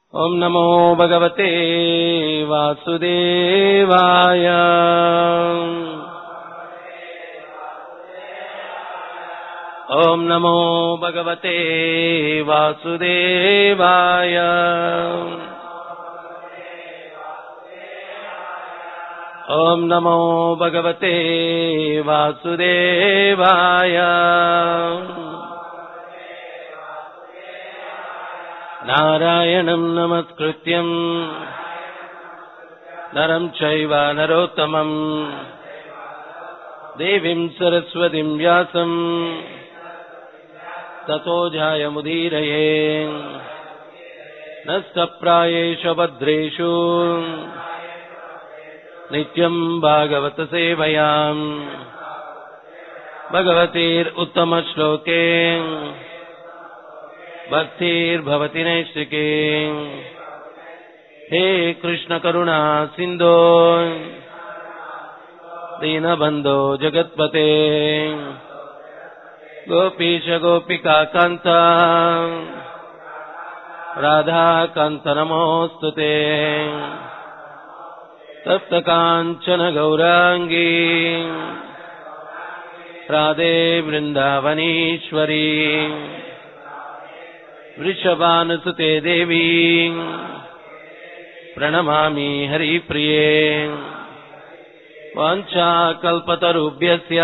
ॐ नमो भगवते वासुदेवाय ॐ नमो भगवते वासुदेवाय ॐ नमो भगवते वासुदेवाय नारायणम् नमस्कृत्यम् नरम् चैव नरोत्तमम् देवीम् सरस्वतीम् व्यासम् ततो जायमुदीरये नष्टप्रायेषु भद्रेषु नित्यम् भागवतसेवयाम् भगवतीर्उत्तमश्लोके भक्तिर्भवति नैष्टिके हे कृष्णकरुणा सिन्धो दीनबन्धो जगत्पते गोपीश गोपिका कान्त राधाकान्त नमोऽस्तु ते तप्तकाञ्चन गौराङ्गी राधे वृन्दावनीश्वरी वृषभानुसुते देवी प्रणमामि हरिप्रिये वाञ्छाकल्पतरुभ्यस्य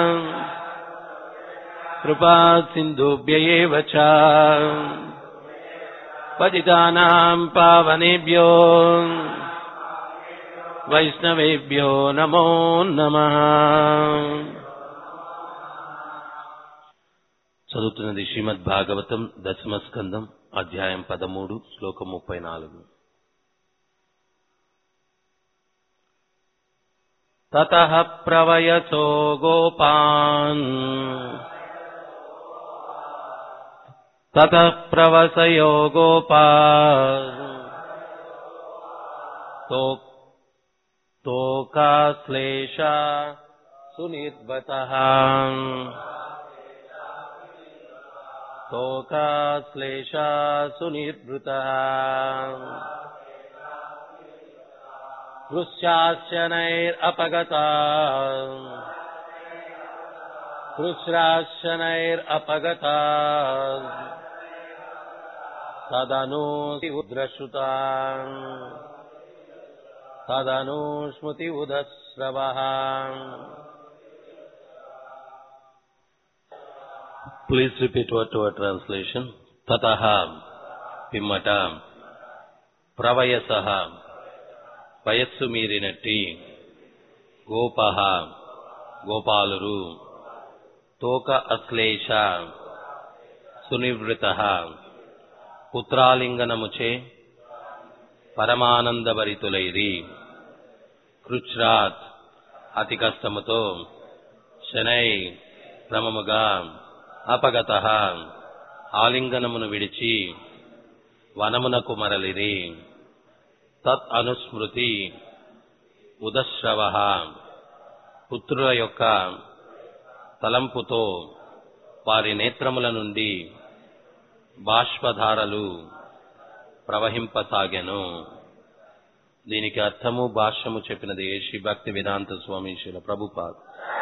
कृपा सिन्धुभ्य एव च पतितानाम् पावनेभ्यो వైష్ణవేభ్యో నమో నమ చదువుతున్నది శ్రీమద్ భాగవతం దశమ స్కందం అధ్యాయం పదమూడు శ్లోకం ముప్పై నాలుగు తత ప్రవయసో గోపాన్ తత ప్రవసయో గోపా తో तोकाश्लेषा सुनिर्वतः तोकाश्लेषा सुनिर्वृतः कृश्याश्चनैरपगता कृश्राश्चनैरपगता तदनु उद्रश्रुता तदनुस्मृति उदस्रवः Please repeat word to word translation. Tataha, పిమ్మట ప్రవయస వయస్సు మీరినట్టి గోపహ గోపాలురు తోక అశ్లేష సునివృత పుత్రాలింగనముచే పరమానందభరితులైరి కృచ్రాత్ అతి కష్టముతో శనై క్రమముగా అపగత ఆలింగనమును విడిచి వనమునకు మరలిరి తత్ అనుస్మృతి ఉదశ్రవ పుత్రుల యొక్క తలంపుతో వారి నేత్రముల నుండి బాష్పధారలు ప్రవహింపసాగెను దీనికి అర్థము భాష్యము చెప్పినది శ్రీ భక్తి వేదాంత స్వామి శిల ప్రభుపాద్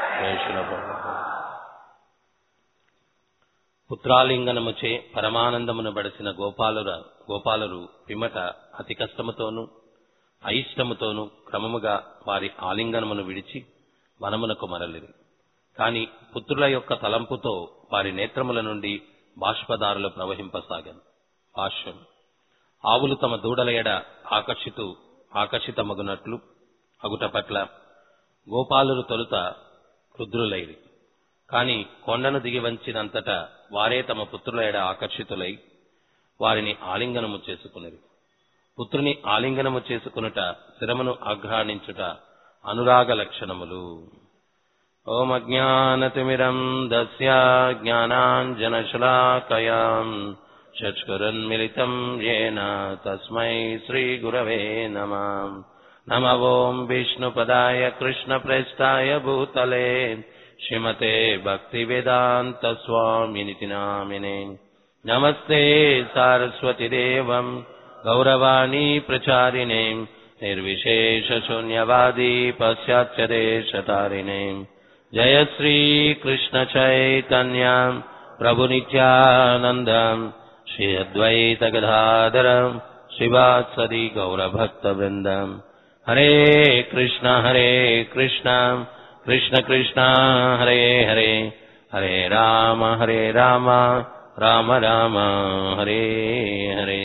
పుత్రాలింగనముచే పరమానందమును బడిసిన గోపాలుర గోపాలురు పిమ్మట అతి కష్టముతోనూ అయిష్టముతోనూ క్రమముగా వారి ఆలింగనమును విడిచి వనమునకు మరలిరి కాని పుత్రుల యొక్క తలంపుతో వారి నేత్రముల నుండి బాష్పదారులు ప్రవహింపసాగాను భాష్యం ఆవులు తమ దూడల ఎడ ఆకర్షితు ఆకర్షితమగునట్లు అగుట పట్ల గోపాలురు తొలుత క్షుద్రులైరి కాని కొండను దిగి వంచినంతటా వారే తమ పుత్రుల ఎడ ఆకర్షితులై వారిని ఆలింగనము చేసుకునిరి పుత్రుని ఆలింగనము చేసుకునుట శిరమును ఆఘ్రాణించుట అనురాగ లక్షణములు ఓం అజ్ఞానతిమిరం దస్య జ్ఞానాంజనశలాకయాం చక్షురన్మిళితం येन తస్మై శ్రీగురవే నమ నమ ఓం విష్ణుపదాయ కృష్ణప్రేష్టాయ భూతలే శ్రీమతే భక్తివేదాంత స్వామినితి నామినే నమస్తే సారస్వతి దేవం गौरवाणी प्रचारिणे निर्विशेषशून्यवादी पश्चाच्चदेशतारिणे जय श्रीकृष्णचैतन्य प्रभुनित्यानन्दम् श्री अद्वैतगदाधरम् शिवात्सदि गौरभक्तवृन्दम् हरे कृष्ण हरे कृष्ण कृष्ण कृष्ण हरे हरे हरे राम हरे राम राम राम हरे हरे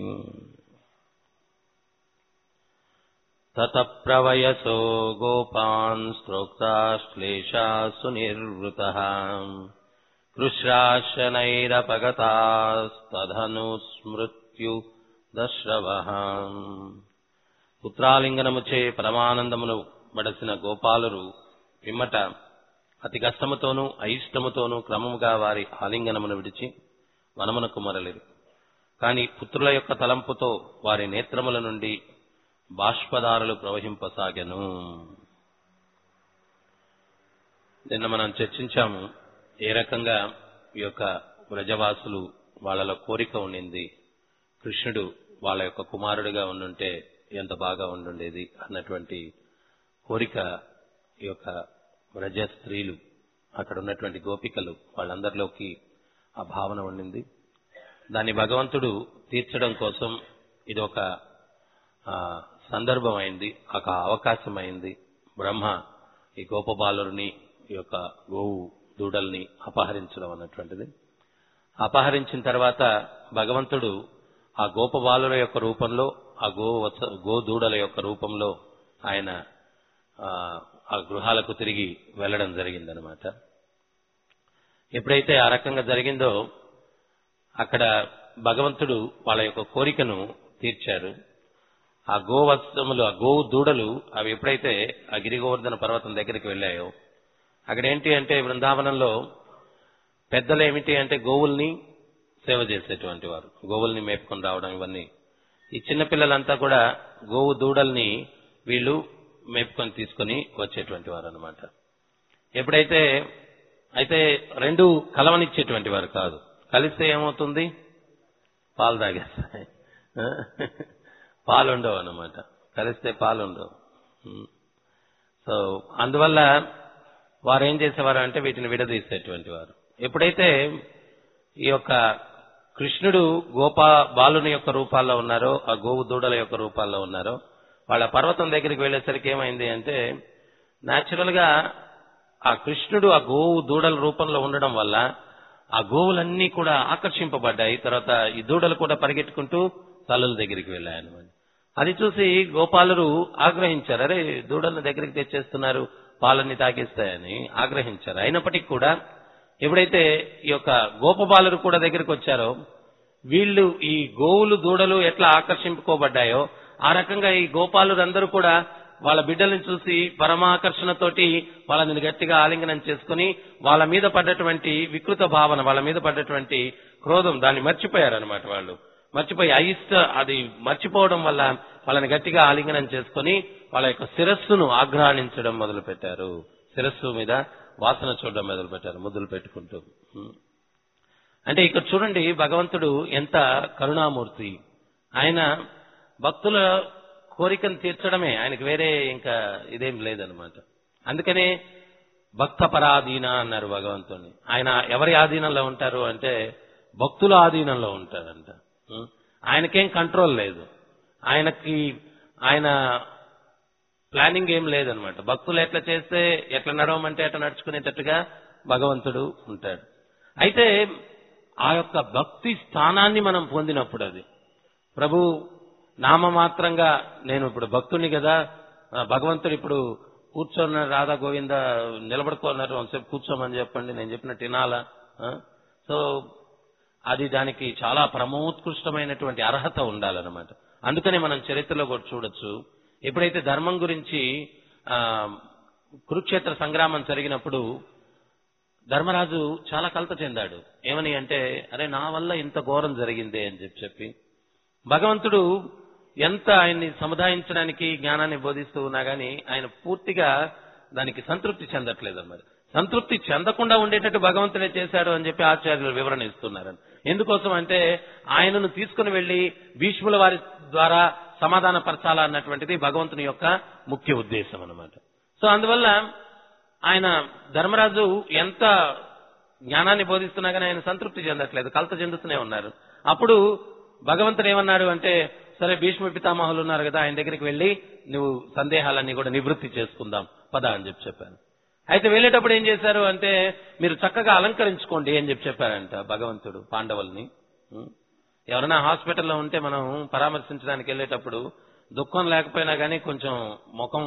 ततप्रवयसो गोपान् स्त्रोक्ताश्लेषा सुनिर्वृतः కృశ్రాశనైరపగతాస్తధనుస్మృత్యు దశ్రవః పుత్రాలింగనముచే పరమానందమును బడసిన గోపాలురు పిమ్మట అతి కష్టముతోనూ అయిష్టముతోనూ క్రమముగా వారి ఆలింగనమును విడిచి వనమునకు మరలిరు కాని పుత్రుల యొక్క తలంపుతో వారి నేత్రముల నుండి బాష్పదారులు ప్రవహింపసాగెను నిన్న మనం చర్చించాము ఏ రకంగా ఈ యొక్క వ్రజవాసులు వాళ్ళలో కోరిక ఉండింది కృష్ణుడు వాళ్ళ యొక్క కుమారుడిగా ఉండుంటే ఎంత బాగా ఉండుండేది అన్నటువంటి కోరిక ఈ యొక్క వ్రజ స్త్రీలు అక్కడ ఉన్నటువంటి గోపికలు వాళ్ళందరిలోకి ఆ భావన ఉండింది దాన్ని భగవంతుడు తీర్చడం కోసం ఇది ఒక ఆ, సందర్భం అయింది ఒక అవకాశం అయింది బ్రహ్మ ఈ గోపబాలుని ఈ యొక్క గోవు దూడల్ని అపహరించడం అన్నటువంటిది అపహరించిన తర్వాత భగవంతుడు ఆ గోపబాలుల యొక్క రూపంలో ఆ గో వత్స గో దూడల యొక్క రూపంలో ఆయన ఆ, ఆ గృహాలకు తిరిగి వెళ్ళడం జరిగిందనమాట ఎప్పుడైతే ఆ రకంగా జరిగిందో అక్కడ భగవంతుడు వాళ్ళ యొక్క కోరికను తీర్చారు ఆ గోవత్సములు ఆ గోవు దూడలు అవి ఎప్పుడైతే ఆ గిరిగోవర్ధన పర్వతం దగ్గరికి వెళ్ళాయో అక్కడ ఏంటి అంటే బృందావనంలో పెద్దలు ఏమిటి అంటే గోవుల్ని సేవ చేసేటువంటి వారు గోవుల్ని మేపుకొని రావడం ఇవన్నీ ఈ చిన్న పిల్లలంతా కూడా గోవు దూడల్ని వీళ్ళు మేపుకొని తీసుకొని వచ్చేటువంటి వారు అనమాట ఎప్పుడైతే అయితే రెండు కలవనిచ్చేటువంటి వారు కాదు కలిస్తే ఏమవుతుంది పాలు తాగేస్తాయి పాలు ఉండవు అన్నమాట కలిస్తే పాలు ఉండవు ఉమ్. సో అందువల్ల వారు ఏం చేసేవారు అంటే వీటిని విడదీసేటువంటి వారు ఎప్పుడైతే ఈ యొక్క కృష్ణుడు గోపా బాలుని యొక్క రూపాల్లో ఉన్నారో ఆ గోవు దూడల యొక్క రూపాల్లో ఉన్నారో వాళ్ళ పర్వతం దగ్గరికి వెళ్ళేసరికి ఏమైంది అంటే న్యాచురల్ గా ఆ కృష్ణుడు ఆ గోవు దూడల రూపంలో ఉండడం వల్ల ఆ గోవులన్నీ కూడా ఆకర్షింపబడ్డాయి తర్వాత ఈ దూడలు కూడా పరిగెట్టుకుంటూ తల్లుల దగ్గరికి వెళ్ళాయన్నమాట అది చూసి గోపాలురు ఆగ్రహించారు అరే దూడలను దగ్గరికి తెచ్చేస్తున్నారు పాలన్నీ తాగేస్తాయని ఆగ్రహించారు అయినప్పటికీ కూడా ఎప్పుడైతే ఈ యొక్క గోపబాలురు కూడా దగ్గరికి వచ్చారో వీళ్ళు ఈ గోవులు దూడలు ఎట్లా ఆకర్షింపుకోబడ్డాయో ఆ రకంగా ఈ గోపాలురందరూ కూడా వాళ్ళ బిడ్డల్ని చూసి పరమాకర్షణతోటి వాళ్ళని గట్టిగా ఆలింగనం చేసుకుని వాళ్ళ మీద పడ్డటువంటి వికృత భావన వాళ్ళ మీద పడ్డటువంటి క్రోధం దాన్ని మర్చిపోయారనమాట వాళ్ళు మర్చిపోయి అయిష్ట అది మర్చిపోవడం వల్ల వాళ్ళని గట్టిగా ఆలింగనం చేసుకుని వాళ్ళ యొక్క శిరస్సును ఆఘ్రానించడం మొదలు పెట్టారు శిరస్సు మీద వాసన చూడడం మొదలు పెట్టారు ముద్దులు పెట్టుకుంటూ ఉం. అంటే ఇక్కడ చూడండి భగవంతుడు ఎంత కరుణామూర్తి ఆయన భక్తుల కోరికను తీర్చడమే ఆయనకు వేరే ఇంకా ఇదేం లేదనమాట అందుకనే భక్త పరాధీన అన్నారు భగవంతుని ఆయన ఎవరి ఆధీనంలో ఉంటారు అంటే భక్తుల ఆధీనంలో ఉంటాడంట ఉం? ఆయనకేం కంట్రోల్ లేదు ఆయనకి ఆయన ప్లానింగ్ ఏం లేదనమాట భక్తులు ఎట్లా చేస్తే ఎట్లా నడవమంటే ఎట్లా నడుచుకునేటట్టుగా భగవంతుడు ఉంటాడు అయితే ఆ యొక్క భక్తి స్థానాన్ని మనం పొందినప్పుడు అది ప్రభు నామమాత్రంగా నేను ఇప్పుడు భక్తుని కదా ఆ భగవంతుడు ఇప్పుడు కూర్చొన్న రాధా గోవింద నిలబడుకోన్నారు అంతసేపు కూర్చోమని చెప్పండి నేను చెప్పినట్టు వినాలా ఆ? సో అది దానికి చాలా ప్రమోత్కృష్టమైనటువంటి అర్హత ఉండాలన్నమాట అందుకనే మనం చరిత్రలో కూడా చూడొచ్చు ఎప్పుడైతే ధర్మం గురించి ఆ కురుక్షేత్ర సంగ్రామం జరిగినప్పుడు ధర్మరాజు చాలా కలత చెందాడు ఏమని అంటే అరే నా వల్ల ఇంత ఘోరం జరిగిందే అని చెప్పి చెప్పి భగవంతుడు ఎంత ఆయన్ని సముదాయించడానికి జ్ఞానాన్ని బోధిస్తూ ఉన్నా గానీ ఆయన పూర్తిగా దానికి సంతృప్తి చెందట్లేదు మరి సంతృప్తి చెందకుండా ఉండేటట్టు భగవంతుడే చేశాడు అని చెప్పి ఆచార్యులు వివరణ ఇస్తున్నారు ఎందుకోసం అంటే ఆయనను తీసుకుని వెళ్లి భీష్ముల వారి ద్వారా సమాధాన పరచాలా అన్నటువంటిది భగవంతుని యొక్క ముఖ్య ఉద్దేశం అన్నమాట సో అందువల్ల ఆయన ధర్మరాజు ఎంత జ్ఞానాన్ని బోధిస్తున్నా కానీ ఆయన సంతృప్తి చెందట్లేదు కలత చెందుతూనే ఉన్నారు అప్పుడు భగవంతుడు ఏమన్నాడు అంటే సరే భీష్మ పితామహులు ఉన్నారు కదా ఆయన దగ్గరికి వెళ్ళి నువ్వు సందేహాలన్నీ కూడా నివృత్తి చేసుకుందాం పద అని చెప్పి చెప్పాను అయితే వెళ్ళేటప్పుడు ఏం చేశారు అంటే మీరు చక్కగా అలంకరించుకోండి అని చెప్పి చెప్పారంట భగవంతుడు పాండవుల్ని ఉం? ఎవరైనా హాస్పిటల్లో ఉంటే మనం పరామర్శించడానికి వెళ్ళేటప్పుడు దుఃఖం లేకపోయినా కానీ కొంచెం ముఖం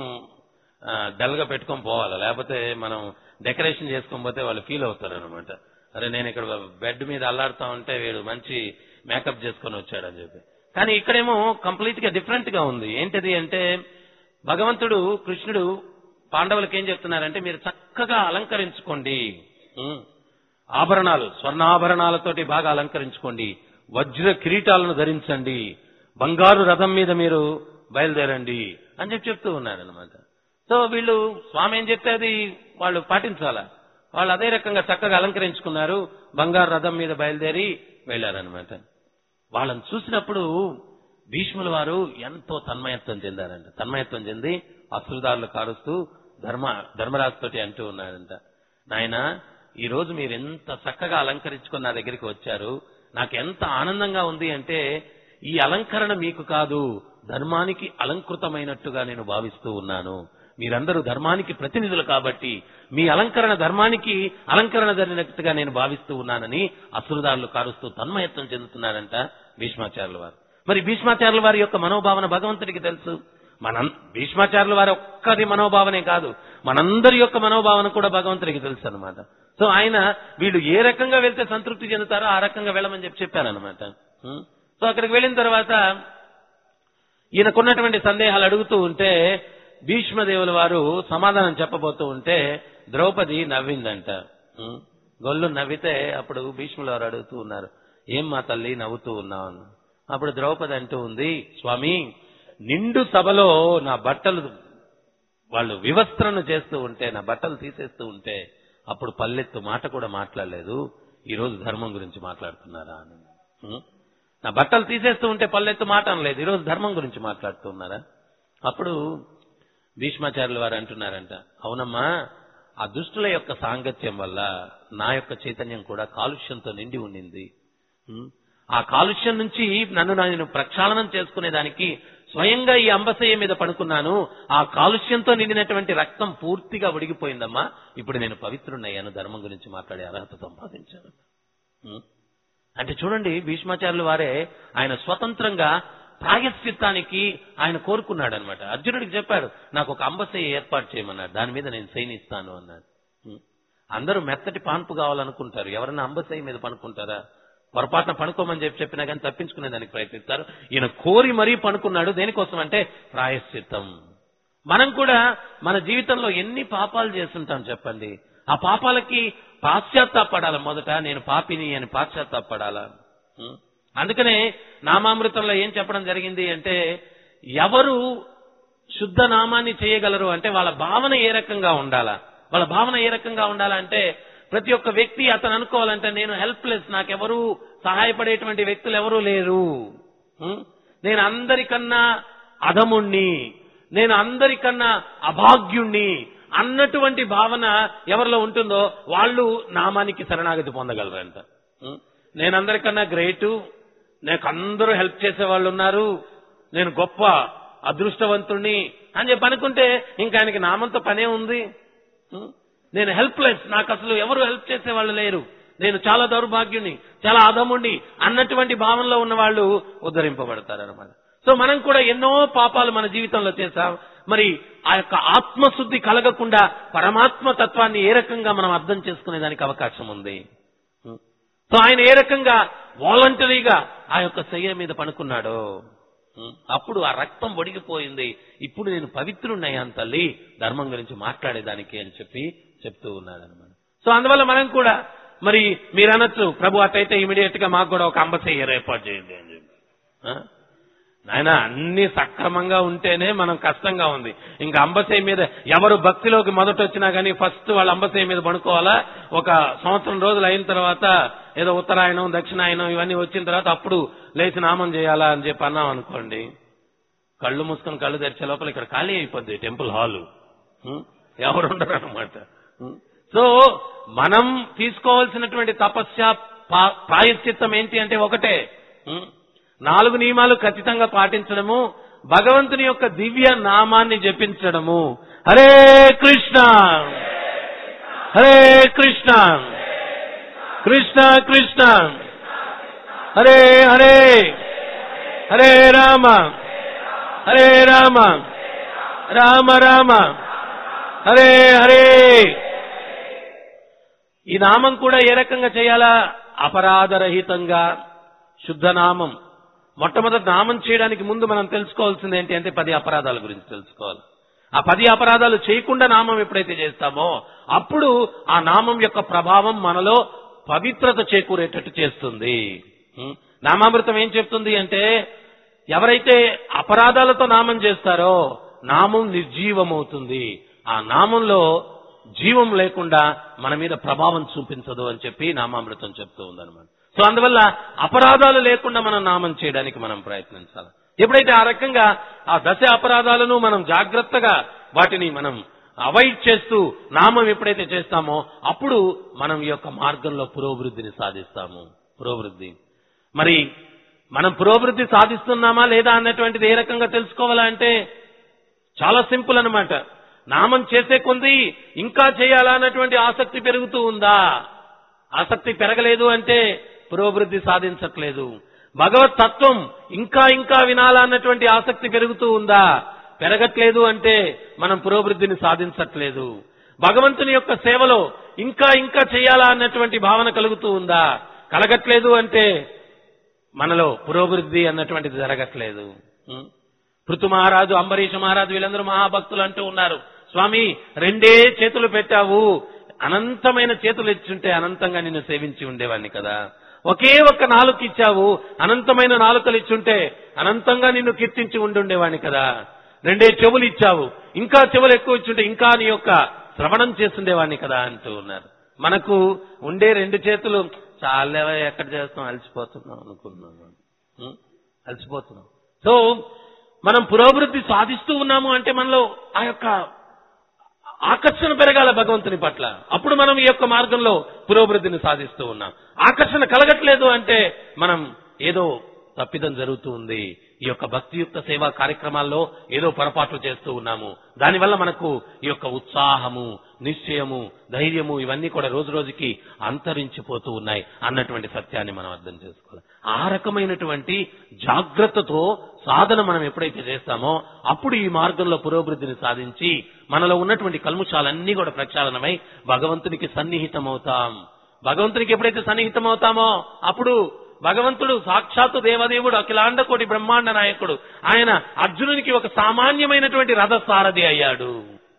డల్ గా పెట్టుకొని పోవాలి లేకపోతే మనం డెకరేషన్ చేసుకొని పోతే వాళ్ళు ఫీల్ అవుతారు అనమాట అరే నేను ఇక్కడ బెడ్ మీద అల్లాడుతా ఉంటే వీడు మంచి మేకప్ చేసుకొని వచ్చాడని చెప్పి కానీ ఇక్కడేమో కంప్లీట్ గా డిఫరెంట్ గా ఉంది ఏంటిది అంటే భగవంతుడు కృష్ణుడు పాండవులకు ఏం చెప్తున్నారంటే మీరు చక్కగా అలంకరించుకోండి ఉం. ఆభరణాలు స్వర్ణాభరణాలతోటి బాగా అలంకరించుకోండి వజ్ర కిరీటాలను ధరించండి బంగారు రథం మీద మీరు బయలుదేరండి అని చెప్పి చెప్తూ ఉన్నారనమాట సో వీళ్ళు స్వామి ఏం చెప్తే అది వాళ్ళు పాటించాలా వాళ్ళు అదే రకంగా చక్కగా అలంకరించుకున్నారు బంగారు రథం మీద బయలుదేరి వెళ్లారనమాట వాళ్ళని చూసినప్పుడు భీష్ముల వారు ఎంతో తన్మయత్వం చెందారంట తన్మయత్వం చెంది అశ్రుదారులు కారుస్తూ ధర్మ ధర్మరాజుతోటి అంటూ ఉన్నారంట నాయన ఈ రోజు మీరు ఎంత చక్కగా అలంకరించుకుని నా దగ్గరికి వచ్చారు నాకు ఎంత ఆనందంగా ఉంది అంటే ఈ అలంకరణ మీకు కాదు ధర్మానికి అలంకృతమైనట్టుగా నేను భావిస్తూ ఉన్నాను మీరందరూ ధర్మానికి ప్రతినిధులు కాబట్టి మీ అలంకరణ ధర్మానికి అలంకరణ జరిగినట్టుగా నేను భావిస్తూ ఉన్నానని అసురుదారులు కారుస్తూ తన్మయత్వం చెందుతున్నారంట భీష్మాచార్యుల వారు మరి భీష్మాచార్యుల వారి యొక్క మనోభావన భగవంతుడికి తెలుసు మన భీష్మాచార్యుల వారి ఒక్కరి మనోభావనే కాదు మనందరి యొక్క మనోభావన కూడా భగవంతుడికి తెలుసు అనమాట సో ఆయన వీళ్ళు ఏ రకంగా వెళ్తే సంతృప్తి చెందుతారో ఆ రకంగా వెళ్ళమని చెప్పి చెప్పానమాట సో అక్కడికి వెళ్ళిన తర్వాత ఈయనకున్నటువంటి సందేహాలు అడుగుతూ ఉంటే భీష్మదేవుల వారు సమాధానం చెప్పబోతూ ఉంటే ద్రౌపది నవ్విందంట ఉం? గొల్లు నవ్వితే అప్పుడు భీష్ముల వారు అడుగుతూ ఉన్నారు ఏం మా తల్లి నవ్వుతూ ఉన్నావు అని. అప్పుడు ద్రౌపది అంటూ ఉంది స్వామి నిండు సభలో నా బట్టలు వాళ్ళు వివస్త్రను చేస్తూ ఉంటే నా బట్టలు తీసేస్తూ ఉంటే అప్పుడు పల్లెత్తు మాట కూడా మాట్లాడలేదు ఈ రోజు ధర్మం గురించి మాట్లాడుతున్నారా అని ఉం? నా బట్టలు తీసేస్తూ ఉంటే పల్లెత్తు మాట అనలేదు ఈరోజు ధర్మం గురించి మాట్లాడుతున్నారా అప్పుడు భీష్మాచార్యుల వారు అంటున్నారంట అవునమ్మా ఆ దుష్టుల యొక్క సాంగత్యం వల్ల నా యొక్క చైతన్యం కూడా కాలుష్యంతో నిండి ఉండింది ఉం? ఆ కాలుష్యం నుంచి నన్ను నేను ప్రక్షాళనం చేసుకునేదానికి స్వయంగా ఈ అంబసయ్య మీద పడుకున్నాను ఆ కాలుష్యంతో నిండినటువంటి రక్తం పూర్తిగా ఉడిగిపోయిందమ్మా ఇప్పుడు నేను పవిత్రున్నయ్యాను ధర్మం గురించి మాట్లాడే అర్హత సంపాదించాను ఉం? అంటే చూడండి భీష్మాచార్యుల వారే ఆయన స్వతంత్రంగా ప్రాయశ్చిత్తానికి ఆయన కోరుకున్నాడు అనమాట అర్జునుడికి చెప్పాడు నాకు ఒక అంబసయ్య ఏర్పాటు చేయమన్నాడు దాని మీద నేను సైనిస్తాను అన్నాడు ఉం. అందరూ మెత్తటి పాన్పు కావాలనుకుంటారు ఎవరన్నా అంబసయ్య మీద పనుకుంటారా పొరపాటున పనుకోమని చెప్పి చెప్పినా కానీ తప్పించుకునే దానికి ప్రయత్నిస్తారు ఈయన కోరి మరీ పనుకున్నాడు దేనికోసం అంటే ప్రాయశ్చిత్తం మనం కూడా మన జీవితంలో ఎన్ని పాపాలు చేస్తుంటాం చెప్పండి ఆ పాపాలకి పాశ్చాత్తాపడాల మొదట నేను పాపిని అని పాశ్చాత్తాపడాలా ఉం? అందుకనే నామామృతంలో ఏం చెప్పడం జరిగింది అంటే ఎవరు శుద్ధ నామాన్ని చేయగలరు అంటే వాళ్ళ భావన ఏ రకంగా ఉండాలా వాళ్ళ భావన ఏ రకంగా ఉండాలంటే ప్రతి ఒక్క వ్యక్తి అతను అనుకోవాలంటే నేను హెల్ప్లెస్ నాకెవరూ సహాయపడేటువంటి వ్యక్తులు ఎవరూ లేరు ఉం? నేను అందరికన్నా అధముణ్ణి నేను అందరికన్నా అభాగ్యుణ్ణి అన్నటువంటి భావన ఎవరిలో ఉంటుందో వాళ్ళు నామానికి శరణాగతి పొందగలరంట ఉం? నేను అందరికన్నా గ్రేటు నాకు అందరూ హెల్ప్ చేసే వాళ్ళు ఉన్నారు నేను గొప్ప అదృష్టవంతుణ్ణి అని చెప్పి అనుకుంటే ఇంకా ఆయనకి నామంతో పనే ఉంది ఉం? నేను హెల్ప్లెస్ నాకు అసలు ఎవరు హెల్ప్ చేసే వాళ్ళు లేరు నేను చాలా దౌర్భాగ్యుని చాలా అధముండి అన్నటువంటి భావనలో ఉన్న వాళ్ళు ఉద్ధరింపబడతారనమాట సో మనం కూడా ఎన్నో పాపాలు మన జీవితంలో చేశాం మరి ఆ యొక్క ఆత్మశుద్ధి కలగకుండా పరమాత్మ తత్వాన్ని ఏ రకంగా మనం అర్థం చేసుకునే దానికి అవకాశం ఉంది ఉం? సో ఆయన ఏ రకంగా వాలంటరీగా ఆ యొక్క శయ్య మీద పనుకున్నాడో ఉం? అప్పుడు ఆ రక్తం ఒడిగిపోయింది ఇప్పుడు నేను పవిత్రున్నయ్యాను తల్లి ధర్మం గురించి మాట్లాడేదానికి అని చెప్పి చెప్తూ ఉన్నాడు అనమాట సో అందువల్ల మనం కూడా మరి మీరు అనొచ్చు ప్రభు అట్టయితే ఇమీడియట్ గా మాకు కూడా ఒక అంబసయ్యర్ ఏర్పాటు చేయండి అని చెప్పి ఆ? నాయన అన్ని సక్రమంగా ఉంటేనే మనం కష్టంగా ఉంది ఇంకా అంబసేయ మీద ఎవరు భక్తిలోకి మొదట వచ్చినా గానీ ఫస్ట్ వాళ్ళ అంబసేయ మీద పడుకోవాలా ఒక సంవత్సరం రోజులు అయిన తర్వాత ఏదో ఉత్తరాయణం దక్షిణాయనం ఇవన్నీ వచ్చిన తర్వాత అప్పుడు లేచి నామం చేయాలా అని చెప్పి అన్నాం అనుకోండి కళ్ళు మూసుకొని కళ్ళు తెరిచే లోపల ఇక్కడ ఖాళీ అయిపోద్ది టెంపుల్ హాలు ఉం? ఎవరు ఉండరు అనమాట సో మనం తీసుకోవాల్సినటువంటి తపస్య పా- ప్రాయశ్చిత్తం ఏంటి అంటే ఒకటే ఉం? నాలుగు నియమాలు ఖచ్చితంగా పాటించడము భగవంతుని యొక్క దివ్య నామాన్ని జపించడము హరే కృష్ణ హరే కృష్ణ కృష్ణ కృష్ణ హరే హరే హరే రామ హరే రామ రామ రామ హరే హరే ఈ నామం కూడా ఏ రకంగా చేయాలా అపరాధరహితంగా శుద్ధ నామం మొట్టమొదటి నామం చేయడానికి ముందు మనం తెలుసుకోవాల్సింది ఏంటి అంటే పది అపరాధాల గురించి తెలుసుకోవాలి ఆ పది అపరాధాలు చేయకుండా నామం ఎప్పుడైతే చేస్తామో అప్పుడు ఆ నామం యొక్క ప్రభావం మనలో పవిత్రత చేకూరేటట్టు చేస్తుంది ఉం? నామామృతం ఏం చెప్తుంది అంటే ఎవరైతే అపరాధాలతో నామం చేస్తారో నామం నిర్జీవమవుతుంది ఆ నామంలో జీవం లేకుండా మన మీద ప్రభావం చూపించదు అని చెప్పి నామామృతం చెప్తూ ఉందన్నమాట సో అందువల్ల అపరాధాలు లేకుండా మనం నామం చేయడానికి మనం ప్రయత్నించాలి ఎప్పుడైతే ఆ రకంగా ఆ దశ అపరాధాలను మనం జాగ్రత్తగా వాటిని మనం అవాయిడ్ చేస్తూ నామం ఎప్పుడైతే చేస్తామో అప్పుడు మనం ఈ యొక్క మార్గంలో పురోభివృద్ధిని సాధిస్తాము పురోభివృద్ధి మరి మనం పురోభివృద్ధి సాధిస్తున్నామా లేదా అన్నటువంటిది ఏ రకంగా తెలుసుకోవాలంటే చాలా సింపుల్ అన్నమాట నామం చేసే కొంది ఇంకా చేయాలా అన్నటువంటి ఆసక్తి పెరుగుతూ ఉందా ఆసక్తి పెరగలేదు అంటే పురోభివృద్ధి సాధించట్లేదు భగవత్ తత్వం ఇంకా ఇంకా వినాలా అన్నటువంటి ఆసక్తి పెరుగుతూ ఉందా పెరగట్లేదు అంటే మనం పురోభివృద్ధిని సాధించట్లేదు భగవంతుని యొక్క సేవలో ఇంకా ఇంకా చేయాలా అన్నటువంటి భావన కలుగుతూ ఉందా కలగట్లేదు అంటే మనలో పురోభివృద్ధి అన్నటువంటిది జరగట్లేదు ఉం? పృథు మహారాజు అంబరీష మహారాజు వీళ్ళందరూ మహాభక్తులు అంటూ ఉన్నారు స్వామి రెండే చేతులు పెట్టావు అనంతమైన చేతులు ఇచ్చుంటే అనంతంగా నిన్ను సేవించి ఉండేవాడిని కదా ఒకే ఒక్క నాలుక ఇచ్చావు అనంతమైన నాలుకలు ఇచ్చుంటే అనంతంగా నిన్ను కీర్తించి ఉండుండేవాడిని కదా రెండే చెవులు ఇచ్చావు ఇంకా చెవులు ఎక్కువ ఇచ్చుంటే ఇంకా నీ యొక్క శ్రవణం చేస్తుండేవాడిని కదా అంటూ ఉన్నారు మనకు ఉండే రెండు చేతులు చాలా ఎక్కడ చేస్తాం అలసిపోతున్నాం అనుకున్నాను ఉం? అలసిపోతున్నాం సో మనం పురోభివృద్ధి సాధిస్తూ ఉన్నాము అంటే మనలో ఆ యొక్క ఆకర్షణ పెరగాల భగవంతుని పట్ల అప్పుడు మనం ఈ యొక్క మార్గంలో పురోభివృద్ధిని సాధిస్తూ ఉన్నాం ఆకర్షణ కలగట్లేదు అంటే మనం ఏదో తప్పిదం జరుగుతూ ఉంది ఈ యొక్క భక్తియుక్త సేవా కార్యక్రమాల్లో ఏదో పొరపాట్లు చేస్తూ ఉన్నాము దానివల్ల మనకు ఈ యొక్క ఉత్సాహము నిశ్చయము ధైర్యము ఇవన్నీ కూడా రోజు రోజుకి అంతరించిపోతూ ఉన్నాయి అన్నటువంటి సత్యాన్ని మనం అర్థం చేసుకోవాలి ఆ రకమైనటువంటి జాగ్రత్తతో సాధన మనం ఎప్పుడైతే చేస్తామో అప్పుడు ఈ మార్గంలో పురోభివృద్ధిని సాధించి మనలో ఉన్నటువంటి కల్ముషాలన్నీ కూడా ప్రక్షాళనమై భగవంతునికి సన్నిహితమవుతాం భగవంతునికి ఎప్పుడైతే సన్నిహితమవుతామో అప్పుడు భగవంతుడు సాక్షాత్తు దేవదేవుడు అఖిలాండ కోటి బ్రహ్మాండ నాయకుడు ఆయన అర్జునునికి ఒక సామాన్యమైనటువంటి రథసారథి అయ్యాడు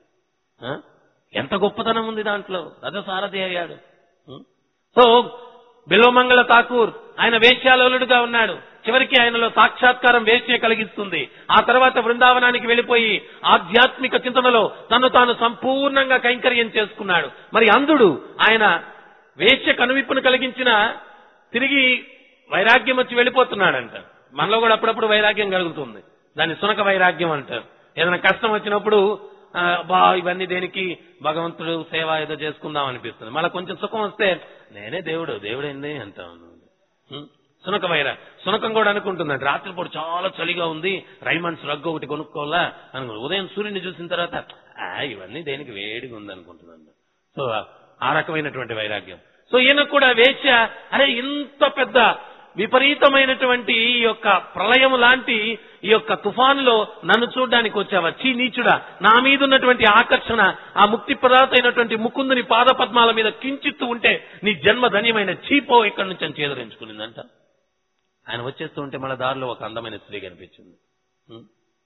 ఆ? ఎంత గొప్పతనం ఉంది దాంట్లో రథసారథి అయ్యాడు ఉం? సో బిల్వమంగళ ఠాకూర్ ఆయన వేశ్యాలోలుడుగా ఉన్నాడు చివరికి ఆయనలో సాక్షాత్కారం వేశ్య కలిగిస్తుంది ఆ తర్వాత బృందావనానికి వెళ్లిపోయి ఆధ్యాత్మిక చింతనలో తను తాను సంపూర్ణంగా కైంకర్యం చేసుకున్నాడు మరి అంధుడు ఆయన వేశ్య కనువిప్పును కలిగించిన తిరిగి వైరాగ్యం వచ్చి వెళ్ళిపోతున్నాడంట మనలో కూడా అప్పుడప్పుడు వైరాగ్యం కలుగుతుంది దాన్ని సునక వైరాగ్యం అంటారు ఏదైనా కష్టం వచ్చినప్పుడు ఆ, బా ఇవన్నీ దేనికి భగవంతుడు సేవ ఏదో చేసుకుందాం అనిపిస్తుంది మళ్ళీ కొంచెం సుఖం వస్తే నేనే దేవుడు దేవుడేంది అంటాను ఉం? సునక వైరా సునకం కూడా అనుకుంటుందండి రాత్రిపూట చాలా చలిగా ఉంది రైమండ్స్ రగ్గు ఒకటి కొనుక్కోవాలా అనుకుంటు ఉదయం సూర్యుని చూసిన తర్వాత "ఆ, ఇవన్నీ దేనికి వేడిగా ఉంది అనుకుంటున్నాను సో ఆ రకమైనటువంటి వైరాగ్యం సో ఈయన కూడా వేశ్య అరే ఇంత పెద్ద విపరీతమైనటువంటి ఈ యొక్క ప్రళయం లాంటి ఈ యొక్క తుఫానులో నన్ను చూడడానికి వచ్చావా చీ నీచుడా నా మీద ఉన్నటువంటి ఆకర్షణ ఆ ముక్తి ప్రదాత అయినటువంటి ముకుందుని పాదపద్మాల మీద కించిత్తు ఉంటే నీ జన్మ ధన్యమైన చీపో ఇక్కడి నుంచి అని చేదరించుకునిందంట ఆయన వచ్చేస్తూ ఉంటే మళ్ళా దారిలో ఒక అందమైన స్త్రీ కనిపించింది ఉం?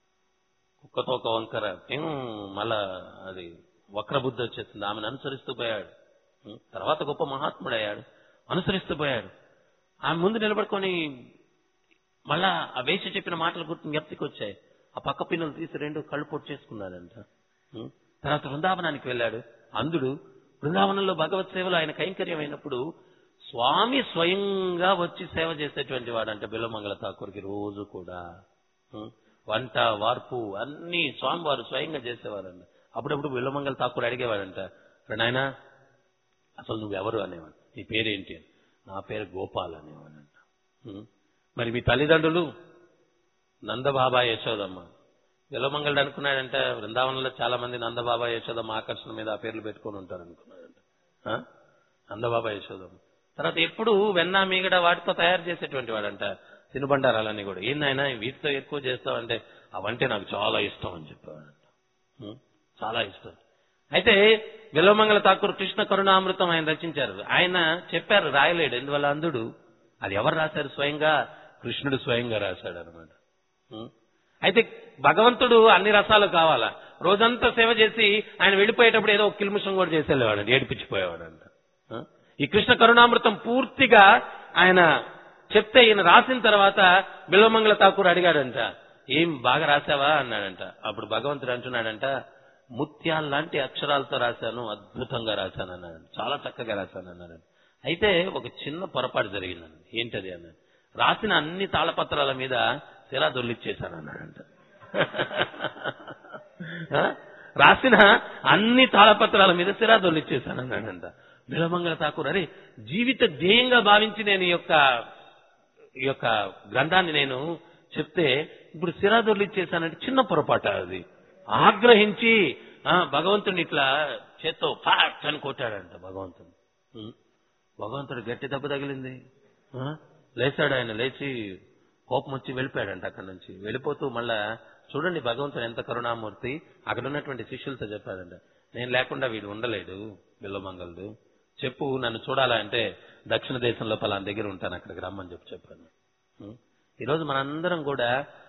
కుక్కతో ఒక వంకర ఏం మళ్ళా అది వక్రబుద్ధి వచ్చేసింది ఆమెను అనుసరిస్తూ పోయాడు ఉం? తర్వాత గొప్ప మహాత్ముడయ్యాడు అనుసరిస్తూ పోయాడు ఆమె ముందు నిలబడుకొని మళ్ళా ఆ వేష చెప్పిన మాటలు గుర్తు జ్ఞప్తికి వచ్చాయి ఆ పక్క పిన్నులు తీసి రెండు కళ్ళు పొట్టు చేసుకున్నాడంట ఉం? తర్వాత బృందావనానికి వెళ్ళాడు అందుడు బృందావనంలో భగవత్ సేవలో ఆయన కైంకర్యం అయినప్పుడు స్వామి స్వయంగా వచ్చి సేవ చేసేటువంటి వాడంట బిల్లమంగళ ఠాకూర్కి రోజు కూడా ఉం? వంట వార్పు అన్ని స్వామివారు స్వయంగా చేసేవారంట అప్పుడప్పుడు బిల్లమంగళ ఠాకూర్ అడిగేవాడంట నాయన అసలు నువ్వెవరు అనేవాడు నీ పేరేంటి అని నా పేరు గోపాల్ అనేవాడంట ఉం? మరి మీ తల్లిదండ్రులు నందబాబా యశోదమ్మ విలమంగళుడు అనుకున్నాడంట బృందావనంలో చాలా మంది నందబాబా యశోదమ్మ ఆకర్షణ మీద ఆ పేర్లు పెట్టుకొని ఉంటారు అనుకున్నాడంట ఆ? నందబాబా యశోదమ్మ తర్వాత ఎప్పుడు వెన్న మీగడ వాటితో తయారు చేసేటువంటి వాడంట తినుబండారాలన్నీ కూడా ఏందైనా వీటితో ఎక్కువ చేస్తావంటే అవంటే నాకు చాలా ఇష్టం అని చెప్పేవాడంట ఉం? చాలా ఇష్టం అయితే విలోమంగళ ఠాకూర్ కృష్ణ కరుణామృతం ఆయన రచించారు ఆయన చెప్పారు రాయలేడు ఎందువల్ల అందుడు అది ఎవరు రాశారు స్వయంగా కృష్ణుడు స్వయంగా రాశాడు అనమాట అయితే భగవంతుడు అన్ని రసాలు కావాలా రోజంతా సేవ చేసి ఆయన వెళ్ళిపోయేటప్పుడు ఏదో ఒక కిల్ముషం కూడా చేసి వెళ్ళేవాడండి ఏడిపించిపోయేవాడంట ఆ? ఈ కృష్ణ కరుణామృతం పూర్తిగా ఆయన చెప్తే ఈయన రాసిన తర్వాత బిల్వమంగళ ఠాకూర్ అడిగాడంట ఏం బాగా రాసావా అన్నాడంట అప్పుడు భగవంతుడు అంటున్నాడంట ముత్యాల లాంటి అక్షరాలతో రాశాను అద్భుతంగా రాశాను అన్నాడు చాలా చక్కగా రాశాను అన్నాడు అయితే ఒక చిన్న పొరపాటు జరిగిందండి ఏంటది అన్నాడు రాసిన అన్ని తాళపత్రాల మీద శిలా దొల్లిచ్చేశాను అన్నాడంట ఆ? రాసిన అన్ని తాళపత్రాల మీద సిరా దొల్లిచ్చేశాను అన్నాడంట బిలమంగళ ఠాకూర్ అరే జీవిత ధ్యేయంగా భావించి నేను ఈ యొక్క ఈ యొక్క గ్రంథాన్ని నేను చెప్తే ఇప్పుడు సిరా దొర్లిచ్చేశానంటే చిన్న పొరపాట అది ఆగ్రహించి ఆ భగవంతుడిని ఇట్లా చేత్తో ఫాట్ అని కొట్టాడంట భగవంతుడు ఉం. భగవంతుడు గట్టి దెబ్బ తగిలింది ఆ? లేచాడు ఆయన లేచి కోపం వచ్చి వెళ్ళిపోయాడంట అక్కడి నుంచి వెళ్ళిపోతూ మళ్ళా చూడండి భగవంతుడు ఎంత కరుణామూర్తి అక్కడ ఉన్నటువంటి శిష్యులతో చెప్పాడంట నేను లేకుండా వీడు ఉండలేడు బిల్లమంగళుడు చెప్పు నన్ను చూడాలంటే దక్షిణ దేశంలో పలానా దగ్గర ఉంటాను అక్కడికి రమ్మని చెప్పి చెప్పాను ఉం. ఈరోజు మనందరం కూడా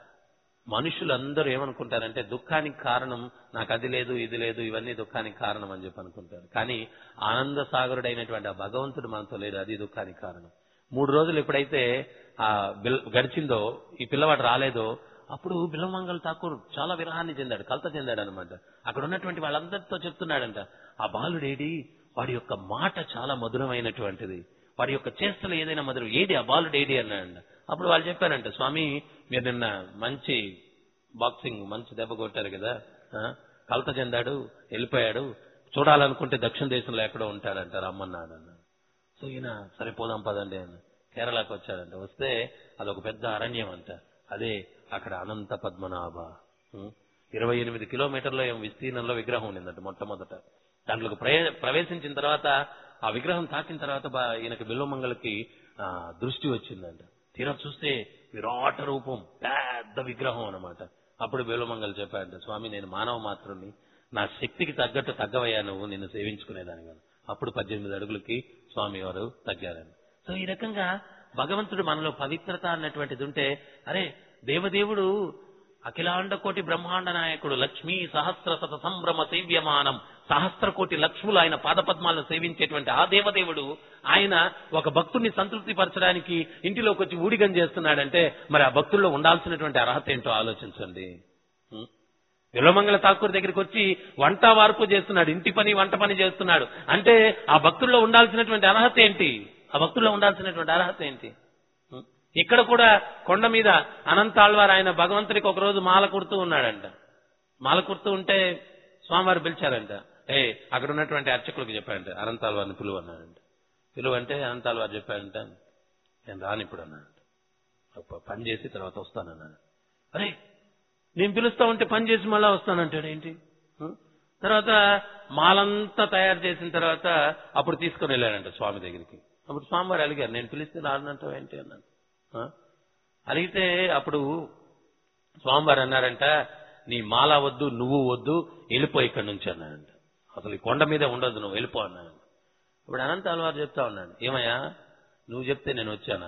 మనుషులందరూ ఏమనుకుంటారంటే దుఃఖానికి కారణం నాకు అది లేదు ఇది లేదు ఇవన్నీ దుఃఖానికి కారణం అని చెప్పి అనుకుంటారు కానీ ఆనంద సాగరుడైనటువంటి ఆ భగవంతుడు మనతో లేదు అది దుఃఖానికి కారణం మూడు రోజులు ఎప్పుడైతే ఆ బిల్- గడిచిందో ఈ పిల్లవాడు రాలేదో అప్పుడు బిల్లమంగళ ఠాకూర్ చాలా విరహాన్ని చెందాడు కలత చెందాడు అనమాట అక్కడ ఉన్నటువంటి వాళ్ళందరితో చెప్తున్నాడంట ఆ బాలుడేడి వాడి యొక్క మాట చాలా మధురమైనటువంటిది వాడి యొక్క చేష్టలు ఏదైనా మధురం ఏది ఆ బాలుడు ఏడి అన్నాడంట అప్పుడు వాళ్ళు చెప్పారంట స్వామి మీరు నిన్న మంచి బాక్సింగ్ మంచి దెబ్బ కొట్టారు కదా ఆ? కలత చెందాడు వెళ్ళిపోయాడు చూడాలనుకుంటే దక్షిణ దేశంలో ఎక్కడో ఉంటాడంట రమ్మన్నాడు అన్న సో ఈయన సరే పోదాం పదండి అని కేరళకు వచ్చాడంట వస్తే అదొక పెద్ద అరణ్యం అంట అదే అక్కడ అనంత పద్మనాభ ఉం? ఇరవై ఎనిమిది కిలోమీటర్ల ఏం విస్తీర్ణంలో విగ్రహం ఉండిందంట మొట్టమొదట దాంట్లోకి ప్రవే- ప్రవేశించిన తర్వాత ఆ విగ్రహం తాకిన తర్వాత బా- ఈయనకి బిల్వమంగళకి ఆ, దృష్టి వచ్చిందంట తీరా చూస్తే విరాట రూపం పెద్ద విగ్రహం అన్నమాట అప్పుడు బిల్వమంగళ చెప్పాడంట స్వామి నేను మానవ మాత్రుని నా శక్తికి తగ్గట్టు తగ్గవయ్యా నువ్వు నిన్ను సేవించుకునేదాని కదా అప్పుడు పద్దెనిమిది అడుగులకి స్వామి వారు తగ్గారని సో ఈ రకంగా భగవంతుడు మనలో పవిత్రత అన్నటువంటిది ఉంటే అరే దేవదేవుడు అఖిలాండ కోటి బ్రహ్మాండ నాయకుడు లక్ష్మీ సహస్ర శత సంభ్రమ సేవ్యమానం సహస్ర కోటి లక్ష్ములు ఆయన పాదపద్మాలను సేవించేటువంటి ఆ దేవదేవుడు ఆయన ఒక భక్తుడిని సంతృప్తి పరచడానికి ఇంటిలోకి వచ్చి ఊడిగం చేస్తున్నాడంటే మరి ఆ భక్తుల్లో ఉండాల్సినటువంటి అర్హత ఏంటో ఆలోచించండి ఉం? విలోమంగళ ఠాకూర్ దగ్గరికి వచ్చి వంట వార్పు చేస్తున్నాడు ఇంటి పని వంట పని చేస్తున్నాడు అంటే ఆ భక్తుల్లో ఉండాల్సినటువంటి అర్హత ఏంటి ఆ భక్తుల్లో ఉండాల్సినటువంటి అర్హత ఏంటి ఉం? ఇక్కడ కూడా కొండ మీద అనంతాళ్వారు ఆయన భగవంతుడికి ఒక రోజు మాల కుడుతూ ఉన్నాడంట మాల కుడుతూ ఉంటే స్వామివారు పిలిచారంట ఏ అక్కడ ఉన్నటువంటి అర్చకులకు చెప్పాడంట అనంతాళ్వారిని పిలువ అన్నాడంట పిలువ అంటే అనంతాళ్వారు చెప్పాడంట నేను రాను ఇప్పుడు అన్నాడంట ఒక పని చేసి తర్వాత వస్తానన్నాడు అరే నేను పిలుస్తా ఉంటే పని చేసి మళ్ళా వస్తానంటాడు ఏంటి ఆ? తర్వాత మాలంతా తయారు చేసిన తర్వాత అప్పుడు తీసుకొని వెళ్ళాడంట స్వామి దగ్గరికి అప్పుడు స్వామివారు అడిగారు నేను పిలిస్తే రానంటావు ఏంటి అన్నాడు ఆ? అడిగితే అప్పుడు స్వామివారు అన్నారంట నీ మాల వద్దు నువ్వు వద్దు వెళ్ళిపో ఇక్కడి నుంచి అన్నాడంట అసలు ఈ కొండ మీదే ఉండదు నువ్వు వెళ్ళిపో అన్నాడు ఇప్పుడు అనంత అలవారు చెప్తా ఉన్నాడు ఏమయ్యా నువ్వు చెప్తే నేను వచ్చానా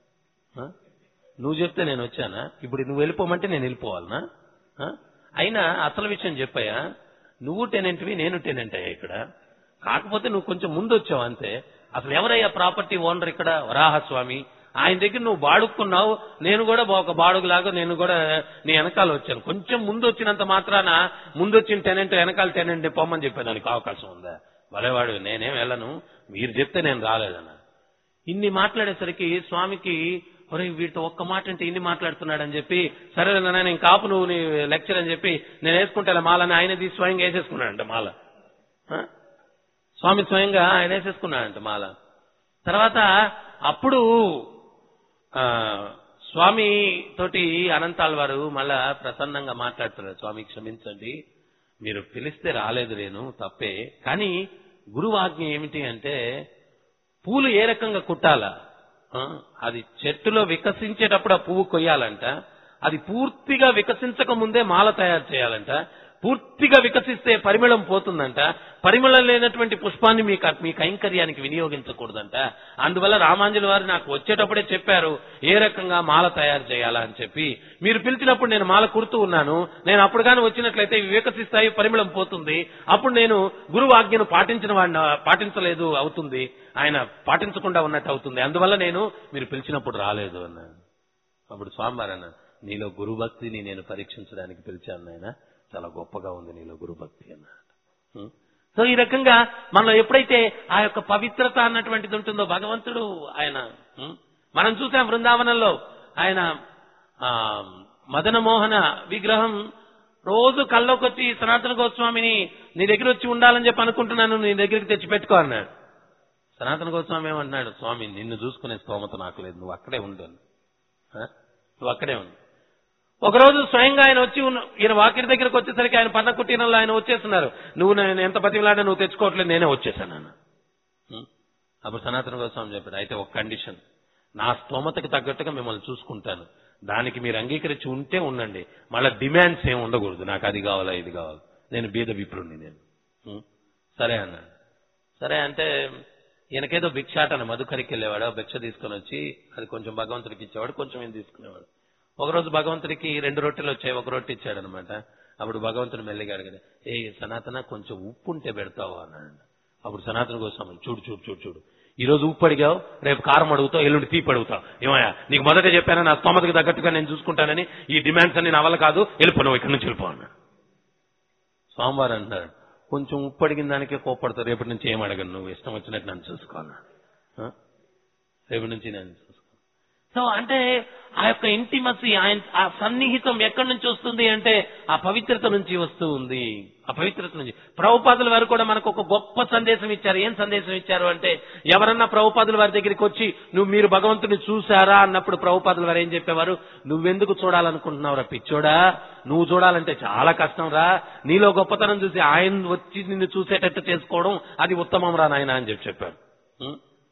ఆ? నువ్వు చెప్తే నేను వచ్చానా ఇప్పుడు నువ్వు వెళ్ళిపోమంటే నేను వెళ్ళిపోవాలనా ఆ? అయినా అసలు విషయం చెప్పాయా నువ్వు టెనెంట్వి నేను టెనెంట్ అయ్యా ఇక్కడ కాకపోతే నువ్వు కొంచెం ముందు వచ్చావు అంతే అసలు ఎవరయ్యా ప్రాపర్టీ ఓనర్ ఇక్కడ వరాహస్వామి ఆయన దగ్గర నువ్వు బాడుక్కున్నావు నేను కూడా ఒక బాడుగులాగా నేను కూడా నీ వెనకాల వచ్చాను కొంచెం ముందు వచ్చినంత మాత్రాన ముందు వచ్చిన టెనెంట్ వెనకాల టెనెంట్ పొమ్మని చెప్పేదానికి అవకాశం ఉందా భలేవాడు నేనేం వెళ్ళను మీరు చెప్తే నేను రాలేదన్న ఇన్ని మాట్లాడేసరికి స్వామికి ఒరే వీటితో ఒక్క మాట అంటే ఇన్ని మాట్లాడుతున్నాడని చెప్పి సరే నాన్న నేను కాపు నువ్వు నీ లెక్చర్ అని చెప్పి నేను వేసుకుంటా మాలని ఆయన తీసి స్వయంగా వేసేసుకున్నాడంట మాల ఆ? స్వామి స్వయంగా ఆయన వేసేసుకున్నాడంట మాల తర్వాత అప్పుడు ఆ, స్వామి తోటి అనంతాల్ వారు మళ్ళా ప్రసన్నంగా మాట్లాడుతున్నారు స్వామి క్షమించండి మీరు పిలిస్తే రాలేదు నేను తప్పే కానీ గురువు ఆజ్ఞ ఏమిటి అంటే పూలు ఏ రకంగా కుట్టాలా ఆ, అది చెట్టులో వికసించేటప్పుడు ఆ పువ్వు కొయ్యాలంట అది పూర్తిగా వికసించక ముందే మాల తయారు చేయాలంట పూర్తిగా వికసిస్తే పరిమళం పోతుందంట పరిమళం లేనటువంటి పుష్పాన్ని మీ క- మీ కైంకర్యానికి వినియోగించకూడదంట అందువల్ల రామాంజలి వారు నాకు వచ్చేటప్పుడే చెప్పారు ఏ రకంగా మాల తయారు చేయాలా అని చెప్పి మీరు పిలిచినప్పుడు నేను మాల కుడుతూ ఉన్నాను నేను అప్పుడు కానీ వచ్చినట్లయితే ఇవి వికసిస్తాయి పరిమళం పోతుంది అప్పుడు నేను గురువు ఆజ్ఞను పాటించిన వాడిని పాటించలేదు అవుతుంది ఆయన పాటించకుండా ఉన్నట్టు అవుతుంది అందువల్ల నేను మీరు పిలిచినప్పుడు రాలేదు అన్నాను అప్పుడు స్వామివారు అన్నాడు నీలో గురుభక్తిని నేను పరీక్షించడానికి పిలిచాను నాయన చాలా గొప్పగా ఉంది నీలో గురుభక్తి అన్నాడు ఉం? సో ఈ రకంగా మనలో ఎప్పుడైతే ఆ యొక్క పవిత్రత అన్నటువంటిది ఉంటుందో భగవంతుడు ఆయన ఉం? మనం చూసాం బృందావనంలో ఆయన ఆ మదన మోహన విగ్రహం రోజు కల్లోకి వచ్చి సనాతన గోస్వామిని నీ దగ్గర వచ్చి ఉండాలని చెప్పి అనుకుంటున్నాను నీ దగ్గరికి తెచ్చి పెట్టుకో అన్నాడు సనాతన గోస్వామి ఏమంటున్నాడు స్వామి నిన్ను చూసుకునే స్తోమత నాకు లేదు నువ్వు అక్కడే ఉండు అని. ఆ? నువ్వు అక్కడే ఉండు ఒకరోజు స్వయంగా ఆయన వచ్చి ఉన్న ఈయన వాకిరి దగ్గరకు వచ్చేసరికి ఆయన పన్న కుటీరంలో ఆయన వచ్చేస్తున్నారు నువ్వు నేను ఎంత బతిమలాడా నువ్వు తెచ్చుకోవట్లేదు నేనే వచ్చేసాను అన్న ఉం? అప్పుడు సనాతన గోస్వామి చెప్పాడు అయితే ఒక కండిషన్ నా స్తోమతకి తగ్గట్టుగా మిమ్మల్ని చూసుకుంటాను దానికి మీరు అంగీకరించి ఉంటే ఉండండి మళ్ళీ డిమాండ్స్ ఏమి ఉండకూడదు నాకు అది కావాలా ఇది కావాలి నేను బీద విప్రుణ్ణి నేను ఉం? సరే అన్నాడు సరే అంటే ఈయనకేదో భిక్షాటన మధుకరికి వెళ్ళేవాడు భిక్ష తీసుకొని వచ్చి అది కొంచెం భగవంతుడికి ఇచ్చేవాడు కొంచెం ఈయన తీసుకునేవాడు ఒకరోజు భగవంతుడికి రెండు రొట్టెలు వచ్చాయి ఒక రొట్టె ఇచ్చాడు అనమాట అప్పుడు భగవంతుడు మెల్లిగా అడిగాడు ఏ సనాతన కొంచెం ఉప్పు ఉంటే పెడతావు అన్నాడు అప్పుడు సనాతన కోసం చూడు చూడు చూడు చూడు ఈ రోజు ఉప్పు అడిగావు రేపు కారం అడుగుతావు ఎల్లుండి తీపి అడుగుతావు ఏమయ్యా నీకు మొదట చెప్పాను నా స్తోమతకి తగ్గట్టుగా నేను చూసుకుంటానని ఈ డిమాండ్స్ అన్ని నా వల్ల కాదు వెళ్ళిపో నువ్వు ఇక్కడి నుంచి వెళ్ళిపో అన్నాడు స్వామివారు అంటున్నాడు కొంచెం ఉప్పు అడిగిన దానికే కోపడతావు రేపటి నుంచి ఏం అడగను నువ్వు ఇష్టం వచ్చినట్టు నన్ను చూసుకో అన్నాడు ఆ? రేపటి నుంచి నేను చూసుకో సో అంటే ఆ యొక్క ఇంటిమసి ఆయన ఆ సన్నిహితం ఎక్కడి నుంచి వస్తుంది అంటే ఆ పవిత్రత నుంచి వస్తూ ఉంది ఆ పవిత్రత నుంచి ప్రభుపాదుల వారు కూడా మనకు ఒక గొప్ప సందేశం ఇచ్చారు ఏం సందేశం ఇచ్చారు అంటే ఎవరన్నా ప్రభుపాదుల వారి దగ్గరికి వచ్చి నువ్వు మీరు భగవంతుని చూసారా అన్నప్పుడు ప్రభుపాదుల వారు ఏం చెప్పేవారు నువ్వెందుకు చూడాలనుకుంటున్నావురా పిచ్చోడా నువ్వు చూడాలంటే చాలా కష్టం రా నీలో గొప్పతనం చూసి ఆయన వచ్చి నిన్ను చూసేటట్టు చేసుకోవడం అది ఉత్తమం రా నాయన అని చెప్పి చెప్పారు ఉం?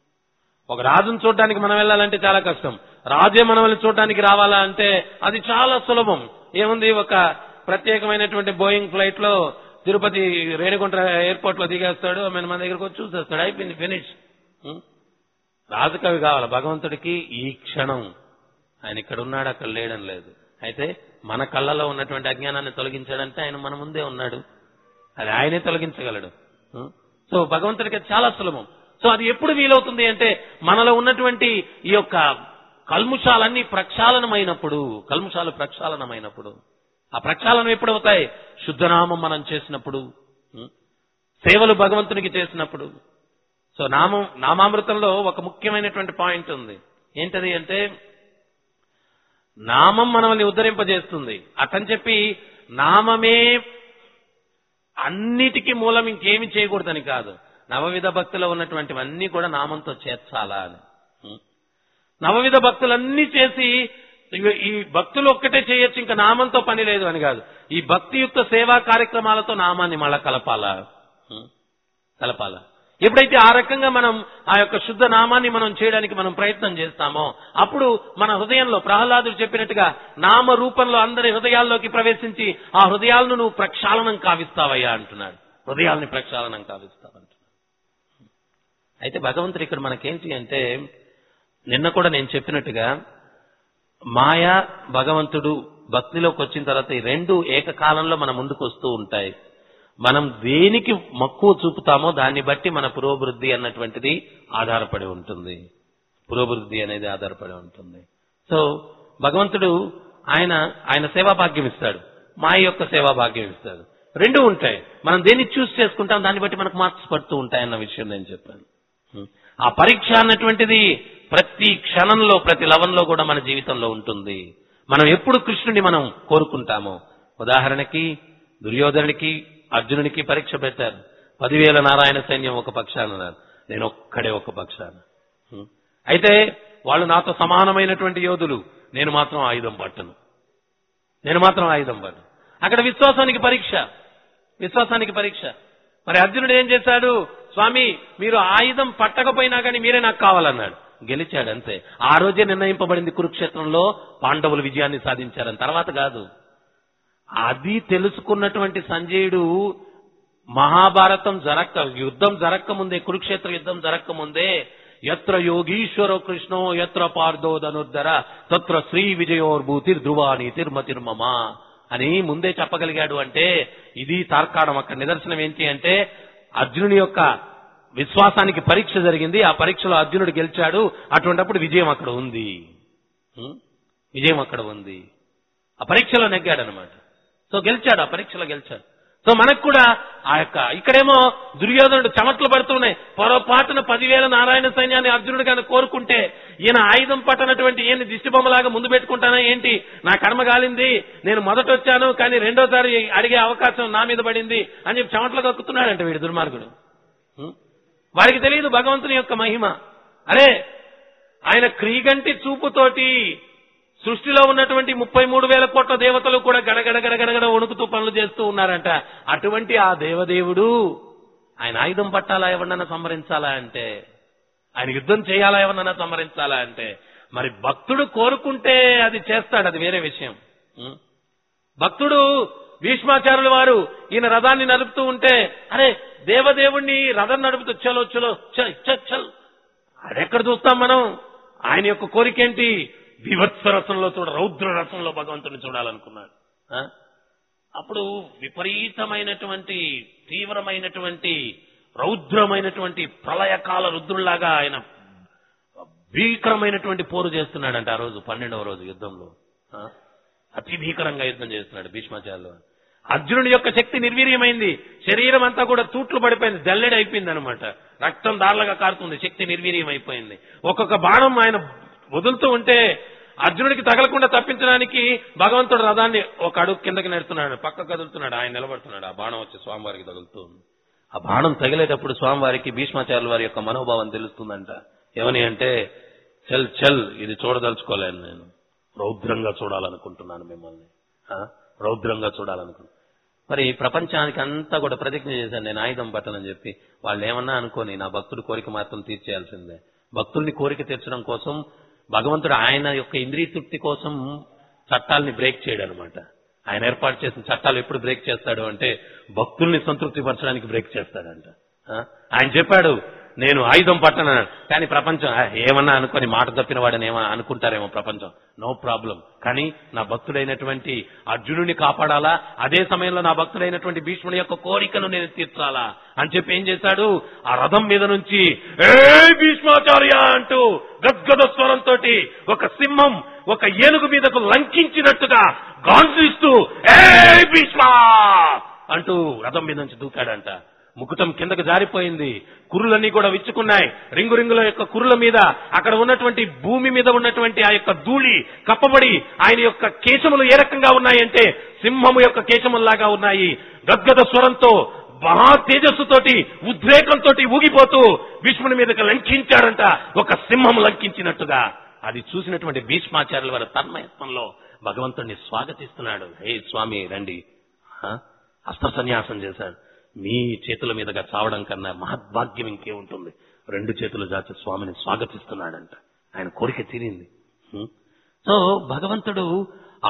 ఒక రాజును చూడడానికి మనం వెళ్ళాలంటే చాలా కష్టం రాజే మనల్ని చూడడానికి రావాలా అంటే అది చాలా సులభం ఏముంది ఒక ప్రత్యేకమైనటువంటి బోయింగ్ ఫ్లైట్ లో తిరుపతి రేణిగుంట ఎయిర్పోర్ట్ లో దిగేస్తాడు ఆమె మన దగ్గరకు వచ్చి చూసేస్తాడు అయిపోయింది ఫినిష్ రాజకవి కావాలి భగవంతుడికి ఈ క్షణం ఆయన ఇక్కడ ఉన్నాడు అక్కడ లేడం లేదు అయితే మన కళ్ళలో ఉన్నటువంటి అజ్ఞానాన్ని తొలగించాడంటే ఆయన మన ముందే ఉన్నాడు అది ఆయనే తొలగించగలడు ఉం? సో భగవంతుడికి అది చాలా సులభం సో అది ఎప్పుడు వీలవుతుంది అంటే మనలో ఉన్నటువంటి ఈ యొక్క కల్ముషాలన్నీ ప్రక్షాళనమైనప్పుడు కల్ముషాలు ప్రక్షాళనమైనప్పుడు ఆ ప్రక్షాళనం ఎప్పుడు అవుతాయి శుద్ధనామం మనం చేసినప్పుడు ఉం? సేవలు భగవంతునికి చేసినప్పుడు సో నామం నామామృతంలో ఒక ముఖ్యమైనటువంటి పాయింట్ ఉంది ఏంటది అంటే నామం మనల్ని ఉద్ధరింపజేస్తుంది అటని చెప్పి నామమే అన్నిటికీ మూలం ఇంకేమి చేయకూడదని కాదు నవవిధ భక్తులు ఉన్నటువంటివన్నీ కూడా నామంతో చేర్చాలా అని ఉం? నవవిధ భక్తులన్నీ చేసి ఇవి- ఈ భక్తులు ఒక్కటే చేయొచ్చు ఇంకా నామంతో పని లేదు అని కాదు ఈ భక్తియుక్త సేవా కార్యక్రమాలతో నామాన్ని మళ్ళా కలపాలా ఉం? కలపాలా ఎప్పుడైతే ఆ రకంగా మనం ఆ యొక్క శుద్ధ నామాన్ని మనం చేయడానికి మనం ప్రయత్నం చేస్తామో అప్పుడు మన హృదయంలో ప్రహ్లాదుడు చెప్పినట్టుగా నామ రూపంలో అందరి హృదయాల్లోకి ప్రవేశించి ఆ హృదయాలను నువ్వు ప్రక్షాళనం కావిస్తావయ్యా అంటున్నాడు హృదయాల్ని ప్రక్షాళనం కావిస్తావు అంటున్నాడు అయితే భగవంతుడు ఇక్కడ మనకేంటి అంటే నిన్న కూడా నేను చెప్పినట్టుగా మాయ భగవంతుడు భక్తిలోకి వచ్చిన తర్వాత ఈ రెండు ఏకకాలంలో మన ముందుకు వస్తూ ఉంటాయి మనం దేనికి మక్కువ చూపుతామో దాన్ని బట్టి మన పురోభివృద్ధి అన్నటువంటిది ఆధారపడి ఉంటుంది పురోభివృద్ధి అనేది ఆధారపడి ఉంటుంది సో భగవంతుడు ఆయన ఆయన సేవా భాగ్యం ఇస్తాడు మాయ యొక్క సేవా భాగ్యం ఇస్తాడు రెండు ఉంటాయి మనం దేన్ని చూస్ చేసుకుంటాం దాన్ని బట్టి మనకు మార్క్స్ పడుతూ ఉంటాయన్న విషయం నేను చెప్పాను హ్మ్. ఆ పరీక్ష అన్నటువంటిది ప్రతి క్షణంలో ప్రతి లవంలో కూడా మన జీవితంలో ఉంటుంది మనం ఎప్పుడు కృష్ణుని మనం కోరుకుంటామో ఉదాహరణకి దుర్యోధనుడికి అర్జునునికి పరీక్ష పెట్టారు పదివేల నారాయణ సైన్యం ఒక పక్షాన ఉన్నారు. నేను ఒక్కడే ఒక పక్షాన హ్మ్. అయితే వాళ్ళు నాతో సమానమైనటువంటి యోధులు నేను మాత్రం ఆయుధం పట్టను నేను మాత్రం ఆయుధం పట్టను అక్కడ విశ్వాసానికి పరీక్ష విశ్వాసానికి పరీక్ష మరి అర్జునుడు ఏం చేశాడు స్వామి మీరు ఆయుధం పట్టకపోయినా కానీ మీరే నాకు కావాలన్నాడు గెలిచాడు అంతే ఆ రోజే నిర్ణయింపబడింది కురుక్షేత్రంలో పాండవులు విజయాన్ని సాధించారని తర్వాత కాదు అది తెలుసుకున్నటువంటి సంజయుడు మహాభారతం జరక్క యుద్ధం జరక్క ముందే కురుక్షేత్ర యుద్ధం జరక్క ముందే ఎత్ర యోగీశ్వర కృష్ణో ఎత్ర పార్థో ధనుర్ధర తత్ర శ్రీ విజయోర్భూతిర్ ధ్రువాని తిర్మతిర్మమ అని ముందే చెప్పగలిగాడు అంటే ఇది తార్కాణం అక్కడ నిదర్శనం ఏంటి అంటే అర్జునుని యొక్క విశ్వాసానికి పరీక్ష జరిగింది ఆ పరీక్షలో అర్జునుడు గెలిచాడు అటువంటప్పుడు విజయం అక్కడ ఉంది ఉం? విజయం అక్కడ ఉంది ఆ పరీక్షలో నెగ్గాడు అనమాట సో గెలిచాడు ఆ పరీక్షలో గెలిచాడు సో మనకు కూడా ఆ యొక్క ఇక్కడేమో దుర్యోధనుడు చెమట్లు పడుతున్నాయి పొరపాటున పదివేల నారాయణ సైన్యాన్ని అర్జునుడు కానీ కోరుకుంటే ఈయన ఆయుధం పట్టనటువంటి ఈయన దిష్టి బొమ్మలాగా ముందు పెట్టుకుంటానా ఏంటి నా కర్మ కాలింది నేను మొదట వచ్చాను కానీ రెండోసారి అడిగే అవకాశం నా మీద పడింది అని చెప్పి చెమట్లు కక్కుతున్నాడంట వీడు దుర్మార్గుడు ఉం? వారికి తెలియదు భగవంతుని యొక్క మహిమ అరే ఆయన క్రీగంటి చూపుతోటి సృష్టిలో ఉన్నటువంటి ముప్పై మూడు వేల కోట్ల దేవతలు కూడా గడగడ గడగడగడ వణుకుతూ పనులు చేస్తూ ఉన్నారంట అటువంటి ఆ దేవదేవుడు ఆయన ఆయుధం పట్టాలా ఎవరినైనా సంహరించాలా అంటే ఆయన యుద్ధం చేయాలా ఎవరినైనా సంహరించాలా అంటే మరి భక్తుడు కోరుకుంటే అది చేస్తాడు అది వేరే విషయం ఉం? భక్తుడు భీష్మాచార్యుల వారు ఈయన రథాన్ని నడుపుతూ ఉంటే అరే దేవదేవుణ్ణి రథం నడుపుతూ చలో చలో చల్ చల్ చల్ అదెక్కడ చూస్తాం మనం ఆయన యొక్క కోరిక ఏంటి వివత్స రసంలో చూడ రౌద్ర రసంలో భగవంతుని చూడాలనుకున్నాడు ఆ? అప్పుడు విపరీతమైనటువంటి తీవ్రమైనటువంటి రౌద్రమైనటువంటి ప్రళయకాల రుద్రుల్లాగా ఆయన భీకరమైనటువంటి పోరు చేస్తున్నాడంట ఆ రోజు పన్నెండవ రోజు యుద్ధంలో ఆ? అతి భీకరంగా యుద్ధం చేస్తున్నాడు భీష్మాచార్యులు వారు. అర్జునుడి యొక్క శక్తి నిర్వీర్యమైంది శరీరం అంతా కూడా తూట్లు పడిపోయింది జల్లెడి అయిపోయింది అనమాట రక్తం దారులుగా కారుతుంది శక్తి నిర్వీర్యం అయిపోయింది ఒక్కొక్క బాణం ఆయన వదులుతూ ఉంటే అర్జునుడికి తగలకుండా తప్పించడానికి భగవంతుడు రథాన్ని ఒక అడుగు కిందకి నెడుతున్నాడు పక్క కదులుతున్నాడు ఆయన నిలబడుతున్నాడు ఆ బాణం వచ్చి స్వామివారికి తగులుతూ ఉంది ఆ బాణం తగిలేటప్పుడు స్వామివారికి భీష్మాచార్యుల వారి యొక్క మనోభావం తెలుస్తుందంట ఏమని అంటే చల్ చల్ ఇది చూడదలుచుకోలేను నేను రౌద్రంగా చూడాలనుకుంటున్నాను మిమ్మల్ని ఆ? రౌద్రంగా చూడాలనుకుంటున్నాను మరి ప్రపంచానికి అంతా కూడా ప్రతిజ్ఞ చేశాను నేను ఆయుధం పట్టనని చెప్పి వాళ్ళు ఏమన్నా అనుకోని నా భక్తుడి కోరిక మాత్రం తీర్చేయాల్సిందే భక్తుల్ని కోరిక తీర్చడం కోసం భగవంతుడు ఆయన యొక్క ఇంద్రియ తృప్తి కోసం చట్టాలని బ్రేక్ చేయడం అనమాట ఆయన ఏర్పాటు చేసిన చట్టాలు ఎప్పుడు బ్రేక్ చేస్తాడు అంటే భక్తుల్ని సంతృప్తి పరచడానికి బ్రేక్ చేస్తాడంట ఆ? ఆయన చెప్పాడు నేను ఆయుధం పట్టనన్నాడు కానీ ప్రపంచం "ఆ, ఏమన్నా అనుకొని మాట తప్పిన వాడని ఏమన్నా అనుకుంటారేమో ప్రపంచం నో ప్రాబ్లం కానీ నా భక్తుడైనటువంటి అర్జునుడిని కాపాడాలా అదే సమయంలో నా భక్తుడైనటువంటి భీష్ముడి యొక్క కోరికను నేను తీర్చాలా అని చెప్పి ఏం చేశాడు ఆ రథం మీద నుంచి ఏ భీష్మాచార్య అంటూ గద్గద స్వరంతో ఒక సింహం ఒక ఏనుగు మీదకు లంకించినట్టుగా గాండ్రిస్తూ ఏ భీష్మా అంటూ రథం మీద నుంచి దూకాడంట ముకుటం కిందకు జారిపోయింది కురులన్నీ కూడా విచ్చుకున్నాయి రింగు రింగుల యొక్క కురుల మీద అక్కడ ఉన్నటువంటి భూమి మీద ఉన్నటువంటి ఆ యొక్క ధూళి కప్పబడి ఆయన యొక్క కేశములు ఏ రకంగా ఉన్నాయంటే సింహము యొక్క కేశముల్లాగా ఉన్నాయి గద్గద స్వరంతో మహా తేజస్సుతోటి ఉద్రేకంతో ఊగిపోతూ భీష్ముని మీదకి లంకించాడంట ఒక సింహం లంకించినట్టుగా అది చూసినటువంటి భీష్మాచార్యుల వారి తన్మయత్వంలో భగవంతుణ్ణి స్వాగతిస్తున్నాడు హే స్వామి రండి ఆ? అస్త్ర సన్యాసం చేశాడు మీ చేతుల మీదుగా చావడం కన్నా మహద్భాగ్యం ఇంకే ఉంటుంది రెండు చేతులు జాచి స్వామిని స్వాగతిస్తున్నాడంట ఆయన కోరిక తీరింది హ్మ్. సో భగవంతుడు ఆ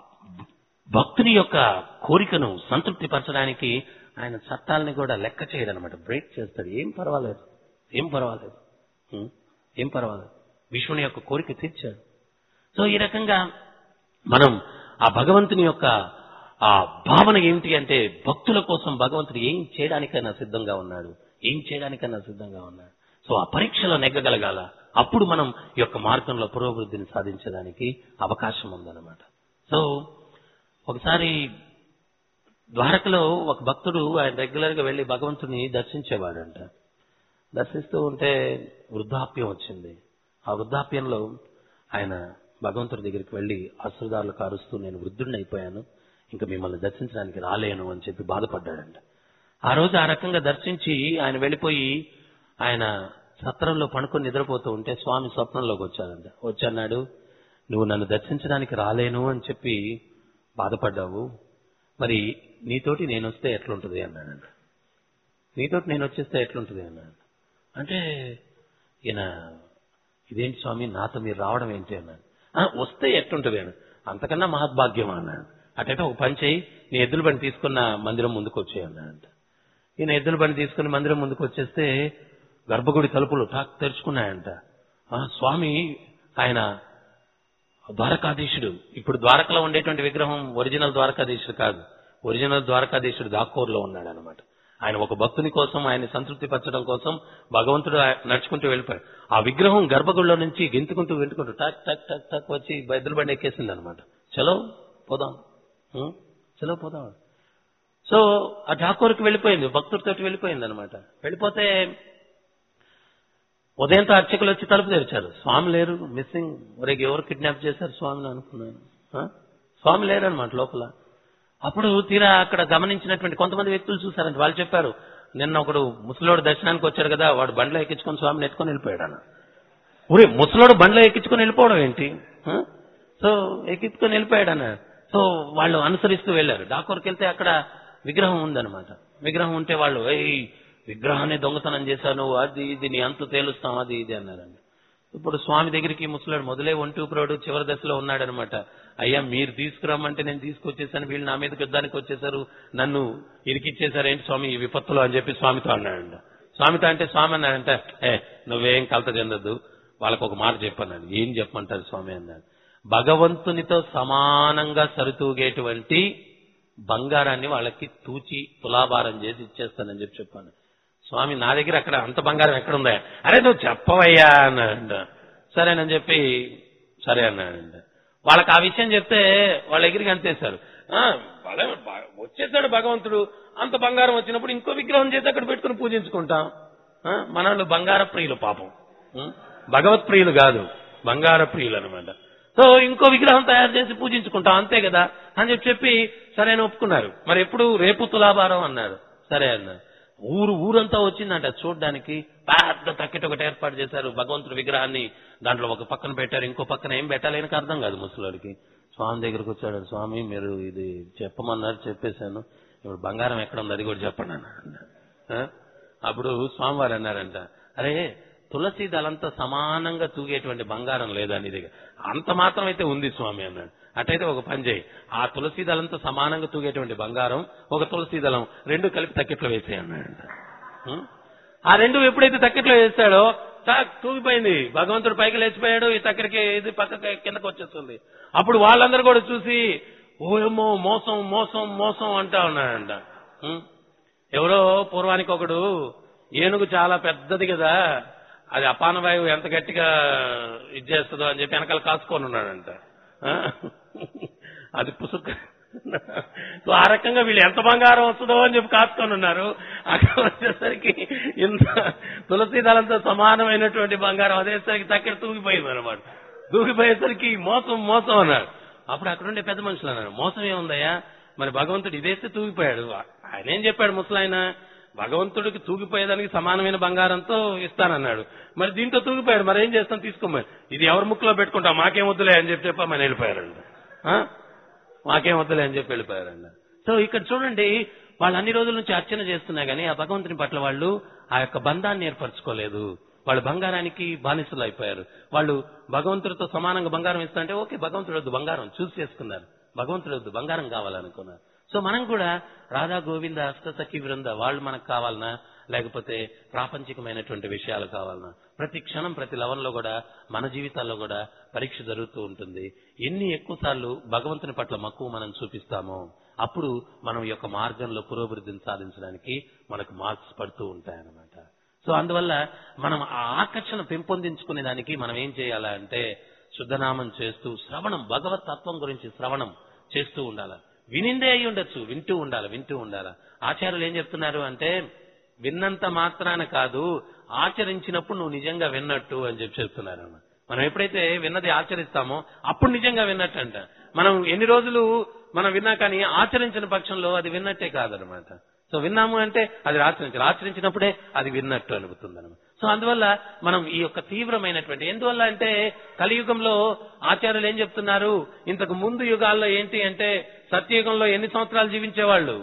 భక్తుని యొక్క కోరికను సంతృప్తి పరచడానికి ఆయన చట్టాలని కూడా లెక్క చేయడం అనమాట బ్రేక్ చేస్తాడు ఏం పర్వాలేదు ఏం పర్వాలేదు హ్మ్. ఏం పర్వాలేదు విష్ణుని యొక్క కోరిక తీర్చాడు సో ఈ రకంగా మనం ఆ భగవంతుని యొక్క ఆ భావన ఏమిటి అంటే భక్తుల కోసం భగవంతుడు ఏం చేయడానికైనా సిద్ధంగా ఉన్నాడు ఏం చేయడానికైనా సిద్ధంగా ఉన్నాడు సో ఆ పరీక్షలో నెగ్గగలగాల అప్పుడు మనం ఈ యొక్క మార్గంలో పురోభివృద్ధిని సాధించడానికి అవకాశం ఉందన్నమాట సో ఒకసారి ద్వారకలో ఒక భక్తుడు ఆయన రెగ్యులర్ గా వెళ్లి భగవంతుని దర్శించేవాడంట దర్శిస్తూ ఉంటే వృద్ధాప్యం వచ్చింది ఆ వృద్ధాప్యంలో ఆయన భగవంతుడి దగ్గరికి వెళ్లి అశ్రుదారులు కారుస్తూ నేను వృద్ధుడిని అయిపోయాను ఇంకా మిమ్మల్ని దర్శించడానికి రాలేను అని చెప్పి బాధపడ్డాడంట ఆ రోజు ఆ రకంగా దర్శించి ఆయన వెళ్ళిపోయి ఆయన సత్రంలో పడుకొని నిద్రపోతూ ఉంటే స్వామి స్వప్నంలోకి వచ్చాడంట వచ్చన్నాడు నువ్వు నన్ను దర్శించడానికి రాలేను అని చెప్పి బాధపడ్డావు మరి నీతోటి నేను వస్తే ఎట్లుంటుంది అన్నాడంట నీతోటి నేను వచ్చేస్తే ఎట్లుంటుంది అన్నాడు అంటే ఈయన ఇదేంటి స్వామి నాతో మీరు రావడం ఏంటి అన్నాడు "ఆ, వస్తే ఎట్లుంటుంది అన్నాడు అంతకన్నా మహద్భాగ్యం అన్నాడు అటైతే ఒక పని చేయి నీ ఎద్దుల బండి తీసుకున్న మందిరం ముందుకు వచ్చేయి అన్నాడంట ఈయన ఎద్దుల బండి తీసుకుని మందిరం ముందుకు వచ్చేస్తే గర్భగుడి తలుపులు టాక్ తెరుచుకున్నాయంట ఆ, స్వామి ఆయన ద్వారకాధీశుడు ఇప్పుడు ద్వారకలో ఉండేటువంటి విగ్రహం ఒరిజినల్ ద్వారకాధీశుడు కాదు ఒరిజినల్ ద్వారకాధీశుడు దాక్కూరులో ఉన్నాడు అనమాట ఆయన ఒక భక్తుని కోసం ఆయన సంతృప్తి పరచడం కోసం భగవంతుడు ఆ- నడుచుకుంటూ వెళ్ళిపోయాడు ఆ విగ్రహం గర్భగుడిలో నుంచి గెంతుకుంటూ వెంటుకుంటూ టక్ టక్ టక్ టక్ వచ్చి ఎద్దుల బండి ఎక్కేసింది అనమాట చలో పోదాం ఉం? చలో పోదాం సో ఆ ఠాకూర్కి వెళ్ళిపోయింది భక్తుడితో వెళ్ళిపోయింది అనమాట వెళ్ళిపోతే ఉదయంతో అర్చకులు వచ్చి తలుపు తెరిచారు స్వామి లేరు మిస్సింగ్ ఒరేకి ఎవరు కిడ్నాప్ చేశారు స్వామిని అనుకున్నాను ఆ? స్వామి లేరు అనమాట లోపల అప్పుడు తీరా అక్కడ గమనించినటువంటి కొంతమంది వ్యక్తులు చూశారంట వాళ్ళు చెప్పారు నిన్న ఒకడు ముసలోడు దర్శనానికి వచ్చారు కదా వాడు బండ్లో ఎక్కించుకొని స్వామిని ఎత్తుకొని వెళ్ళిపోయాడు అన్న ఊరే ముసలోడు బండ్లో ఎక్కించుకొని వెళ్ళిపోవడం ఏంటి ఆ? సో ఎక్కించుకొని వెళ్ళిపోయాడు అన్న సో వాళ్ళు అనుసరిస్తూ వెళ్ళారు డాకోర్కి వెళ్తే అక్కడ విగ్రహం ఉందన్నమాట విగ్రహం ఉంటే వాళ్ళు ఏయ్ విగ్రహాన్ని దొంగతనం చేశాను అది ఇది నీ అంతు తేలుస్తాం అది ఇది అన్నారండి ఇప్పుడు స్వామి దగ్గరికి ముసలాడు మొదలే ఒంటూపురాడు చివరి దశలో ఉన్నాడనమాట అయ్యా మీరు తీసుకురమ్మంటే నేను తీసుకొచ్చేసాను వీళ్ళు నా మీదకి యుద్ధానికి వచ్చేసారు నన్ను ఇరికిచ్చేసారు ఏంటి స్వామి ఈ విపత్తులో అని చెప్పి స్వామితో అన్నాడంట స్వామితో అంటే స్వామి అన్నాడంట ఏ నువ్వేం కలత చెందద్దు వాళ్ళకు ఒక మాట చెప్పన్నాడు ఏం చెప్పమంటారు స్వామి అన్నాడు భగవంతునితో సమానంగా సరితూగేటువంటి బంగారాన్ని వాళ్ళకి తూచి తులాభారం చేసి ఇచ్చేస్తానని చెప్పి చెప్పాను స్వామి నా దగ్గర అక్కడ అంత బంగారం ఎక్కడుందా అరే నువ్వు చెప్పవయ్యా అన్నాడంట సరేనని చెప్పి సరే అన్నాడంట వాళ్ళకి ఆ విషయం చెప్తే వాళ్ళ ఎగిరికి అంతేశారు "ఆ, భలే బ- వచ్చేసాడు భగవంతుడు అంత బంగారం వచ్చినప్పుడు ఇంకో విగ్రహం చేసి అక్కడ పెట్టుకుని పూజించుకుంటాం ఆ, మన వాళ్ళు బంగార ప్రియులు పాపం ఉం? భగవత్ ప్రియులు కాదు బంగార ప్రియులు అనమాట సో ఇంకో విగ్రహం తయారు చేసి పూజించుకుంటాం అంతే కదా అని చెప్పి చెప్పి సరే అని ఒప్పుకున్నారు మరి ఎప్పుడు రేపు తులాభారం అన్నారు సరే అన్నారు ఊరు ఊరంతా వచ్చిందంట చూడడానికి పెద్ద తక్కెట ఒకటి ఏర్పాటు చేశారు భగవంతుడి విగ్రహాన్ని దాంట్లో ఒక పక్కన పెట్టారు ఇంకో పక్కన ఏం పెట్టాలని అర్థం కాదు ముసలోడికి స్వామి దగ్గరకు వచ్చాడు స్వామి మీరు ఇది చెప్పమన్నారు చెప్పేశాను ఇప్పుడు బంగారం ఎక్కడ ఉంది అది కూడా చెప్పండి అన్నాడు ఆ? అప్పుడు స్వామివారు అన్నారంట అరే తులసి దళంతో సమానంగా తూగేటువంటి బంగారం లేదా నీ దగ్గర అంత మాత్రం అయితే ఉంది స్వామి అన్నాడు అటైతే ఒక పని చేయి ఆ తులసి దళంతో సమానంగా తూగేటువంటి బంగారం ఒక తులసి దళం రెండు కలిపి తక్కెట్లో వేసేయి అన్నాడంట ఉం? ఆ రెండు ఎప్పుడైతే తక్కెట్లో వేస్తాడో టాక్ తూగిపోయింది భగవంతుడు పైకి లేచిపోయాడు ఈ తక్కెడికి ఇది పక్కకి కిందకి వచ్చేస్తుంది అప్పుడు వాళ్ళందరూ కూడా చూసి ఓయమ్మో మోసం మోసం మోసం అంటా ఉన్నాడంట ఉం? ఎవరో పూర్వానికి ఒకడు ఏనుగు చాలా పెద్దది కదా అది అపానవాయువు ఎంత గట్టిగా ఇది చేస్తుందో అని చెప్పి వెనకాల కాసుకొని ఉన్నాడంట ఆ? అది పుసుక్ సో ఆ రకంగా వీళ్ళు ఎంత బంగారం వస్తుందో అని చెప్పి కాసుకొని ఉన్నారు అక్కడ వచ్చేసరికి ఇంత తులసి దళంతో సమానమైనటువంటి బంగారం అదేసరికి తక్కడ తూగిపోయింది అనమాట తూగిపోయేసరికి మోసం మోసం అన్నాడు అప్పుడు అక్కడ ఉండే పెద్ద మనుషులు అన్నారు మోసం ఏముందయ్యా మరి భగవంతుడు ఇదేస్తే తూగిపోయాడు ఆయన ఏం చెప్పాడు ముసలాయన భగవంతుడికి తూగిపోయేదానికి సమానమైన బంగారంతో ఇస్తానన్నాడు మరి దీంతో తూగిపోయాడు మరి ఏం చేస్తాం తీసుకోమని ఇది ఎవరి ముక్కులో పెట్టుకుంటాం మాకేం వద్దులే అని చెప్పి చెప్పమని వెళ్ళిపోయారండి ఆ? మాకేం వద్దులే అని చెప్పి వెళ్ళిపోయారండి సో ఇక్కడ చూడండి వాళ్ళు అన్ని రోజుల నుంచి అర్చన చేస్తున్నా గానీ ఆ భగవంతుని పట్ల వాళ్ళు ఆ యొక్క బంధాన్ని ఏర్పరచుకోలేదు వాళ్ళు బంగారానికి బానిసలు అయిపోయారు వాళ్ళు భగవంతుడితో సమానంగా బంగారం ఇస్తారంటే ఓకే భగవంతుడు వద్దు బంగారం చూస్ చేసుకున్నారు భగవంతుడు వద్దు బంగారం కావాలనుకున్నారు సో మనం కూడా రాధా గోవింద అష్టసఖి బృంద వాళ్ళు మనకు కావాలనా లేకపోతే ప్రాపంచికమైనటువంటి విషయాలు కావాలనా ప్రతి క్షణం ప్రతి లవంలో కూడా మన జీవితాల్లో కూడా పరీక్ష జరుగుతూ ఉంటుంది ఎన్ని ఎక్కువ సార్లు భగవంతుని పట్ల మక్కువ మనం చూపిస్తామో అప్పుడు మనం ఈ యొక్క మార్గంలో పురోభివృద్ధిని సాధించడానికి మనకు మార్క్స్ పడుతూ ఉంటాయన్నమాట సో అందువల్ల మనం ఆ ఆకర్షణ పెంపొందించుకునే దానికి మనం ఏం చేయాలా అంటే శుద్ధనామం చేస్తూ శ్రవణం భగవత్ తత్వం గురించి శ్రవణం చేస్తూ ఉండాలి వినిందే అయి ఉండొచ్చు వింటూ ఉండాలి వింటూ ఉండాలి ఆచార్యులు ఏం చెప్తున్నారు అంటే విన్నంత మాత్రాన కాదు ఆచరించినప్పుడు నువ్వు నిజంగా విన్నట్టు అని చెప్పి చెప్తున్నారు అన్నమాట. మనం ఎప్పుడైతే విన్నది ఆచరిస్తామో అప్పుడు నిజంగా విన్నట్టు అంట మనం ఎన్ని రోజులు మనం విన్నా కానీ ఆచరించిన పక్షంలో అది విన్నట్టే కాదనమాట సో విన్నాము అంటే అది ఆచరించాలి ఆచరించినప్పుడే అది విన్నట్టు అనిపిస్తుంది అనమాట సో అందువల్ల మనం ఈ యొక్క తీవ్రమైనటువంటి ఎందువల్ల అంటే కలియుగంలో ఆచార్యులు ఏం చెప్తున్నారు ఇంతకు ముందు యుగాల్లో ఏంటి అంటే సత్యయుగంలో ఎన్ని సంవత్సరాలు జీవించేవాళ్ళు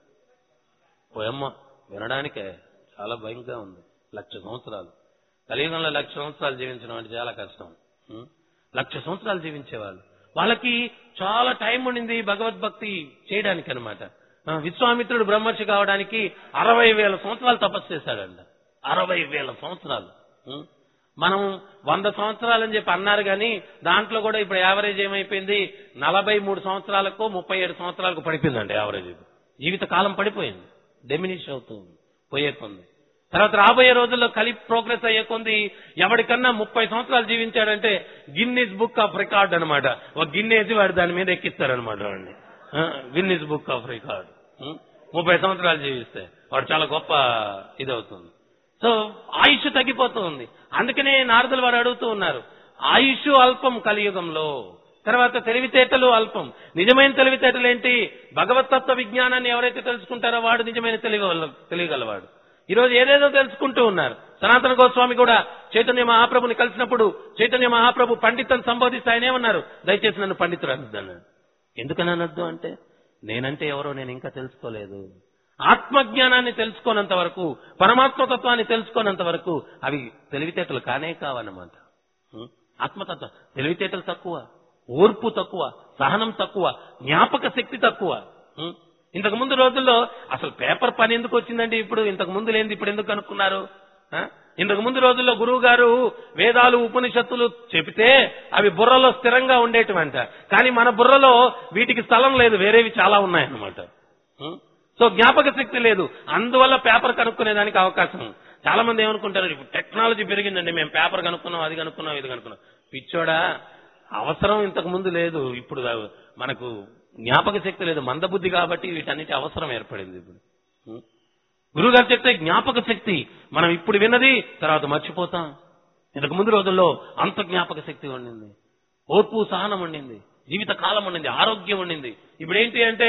పోయమ్మ వినడానికే చాలా భయంగా ఉంది లక్ష సంవత్సరాలు కలియుగంలో లక్ష సంవత్సరాలు జీవించడం అంటే చాలా కష్టం ఉం? లక్ష సంవత్సరాలు జీవించేవాళ్ళు వాళ్ళకి చాలా టైం ఉండింది భగవద్భక్తి చేయడానికి అనమాట విశ్వామిత్రుడు బ్రహ్మర్షి కావడానికి అరవై వేల సంవత్సరాలు తపస్సు చేశాడంట అరవై వేల సంవత్సరాలు ఉం? మనం వంద సంవత్సరాలని చెప్పి అన్నారు కానీ దాంట్లో కూడా ఇప్పుడు యావరేజ్ ఏమైపోయింది నలభై మూడు సంవత్సరాలకు ముప్పై ఏడు సంవత్సరాలకు పడిపోయిందండి యావరేజ్ జీవిత కాలం పడిపోయింది డెమినిష్ అవుతుంది పోయే కొంది తర్వాత రాబోయే రోజుల్లో కలి ప్రోగ్రెస్ అయ్యే కొంది ఎవరికన్నా ముప్పై సంవత్సరాలు జీవించాడంటే గిన్నీస్ బుక్ ఆఫ్ రికార్డ్ అనమాట ఒక గిన్నేసి వాడు దాని మీద ఎక్కిస్తారనమాట వాడిని గిన్నీస్ బుక్ ఆఫ్ రికార్డ్ ముప్పై సంవత్సరాలు జీవిస్తే వాడు చాలా గొప్ప ఇది అవుతుంది సో ఆయుష్ తగ్గిపోతూ ఉంది అందుకనే నారదులు వారు అడుగుతూ ఉన్నారు ఆయుష్ అల్పం కలియుగంలో తర్వాత తెలివితేటలు అల్పం నిజమైన తెలివితేటలు ఏంటి భగవతత్వ విజ్ఞానాన్ని ఎవరైతే తెలుసుకుంటారో వాడు నిజమైన తెలివి తెలియగలవాడు ఈ రోజు ఏదేదో తెలుసుకుంటూ ఉన్నారు సనాతన గోస్వామి కూడా చైతన్య మహాప్రభుని కలిసినప్పుడు చైతన్య మహాప్రభు పండితుని సంబోధిస్తే ఆయన ఏమన్నారు దయచేసి నన్ను పండితుడు అనొద్దు అన్నాడు ఎందుకని అనొద్దు అంటే నేనంటే ఎవరో నేను ఇంకా తెలుసుకోలేదు ఆత్మజ్ఞానాన్ని తెలుసుకోనంత వరకు పరమాత్మతత్వాన్ని తెలుసుకోనంత వరకు అవి తెలివితేటలు కానే కావన్నమాట ఉం? ఆత్మతత్వం తెలివితేటలు తక్కువ ఓర్పు తక్కువ సహనం తక్కువ జ్ఞాపక శక్తి తక్కువ ఉం? ఇంతకు ముందు రోజుల్లో అసలు పేపర్ పని ఎందుకు వచ్చిందండి ఇప్పుడు ఇంతకు ముందు లేనిది ఇప్పుడు ఎందుకు కనుక్కున్నారు ఆ? ఇంతకు ముందు రోజుల్లో గురువు గారు వేదాలు ఉపనిషత్తులు చెబితే అవి బుర్రలో స్థిరంగా ఉండేటివంట కానీ మన బుర్రలో వీటికి స్థలం లేదు వేరేవి చాలా ఉన్నాయన్నమాట ఉం? సో జ్ఞాపక శక్తి లేదు అందువల్ల పేపర్ కనుక్కునే దానికి అవకాశం చాలా మంది ఏమనుకుంటారు ఇప్పుడు టెక్నాలజీ పెరిగిందండి మేము పేపర్ కనుక్కున్నాం అది కనుక్కున్నాం ఇది కనుక్కున్నాం పిచ్చోడా అవసరం ఇంతకు ముందు లేదు ఇప్పుడు మనకు జ్ఞాపక శక్తి లేదు మందబుద్ధి కాబట్టి వీటన్నిటి అవసరం ఏర్పడింది ఇప్పుడు ఉం? గురుగారు చెప్తే జ్ఞాపక శక్తి మనం ఇప్పుడు విన్నది తర్వాత మర్చిపోతాం ఇంతకు ముందు రోజుల్లో అంత జ్ఞాపక శక్తి ఉండింది ఓర్పు సహనం ఉండింది జీవిత కాలం ఉండింది ఆరోగ్యం ఉండింది ఇప్పుడు ఏంటి అంటే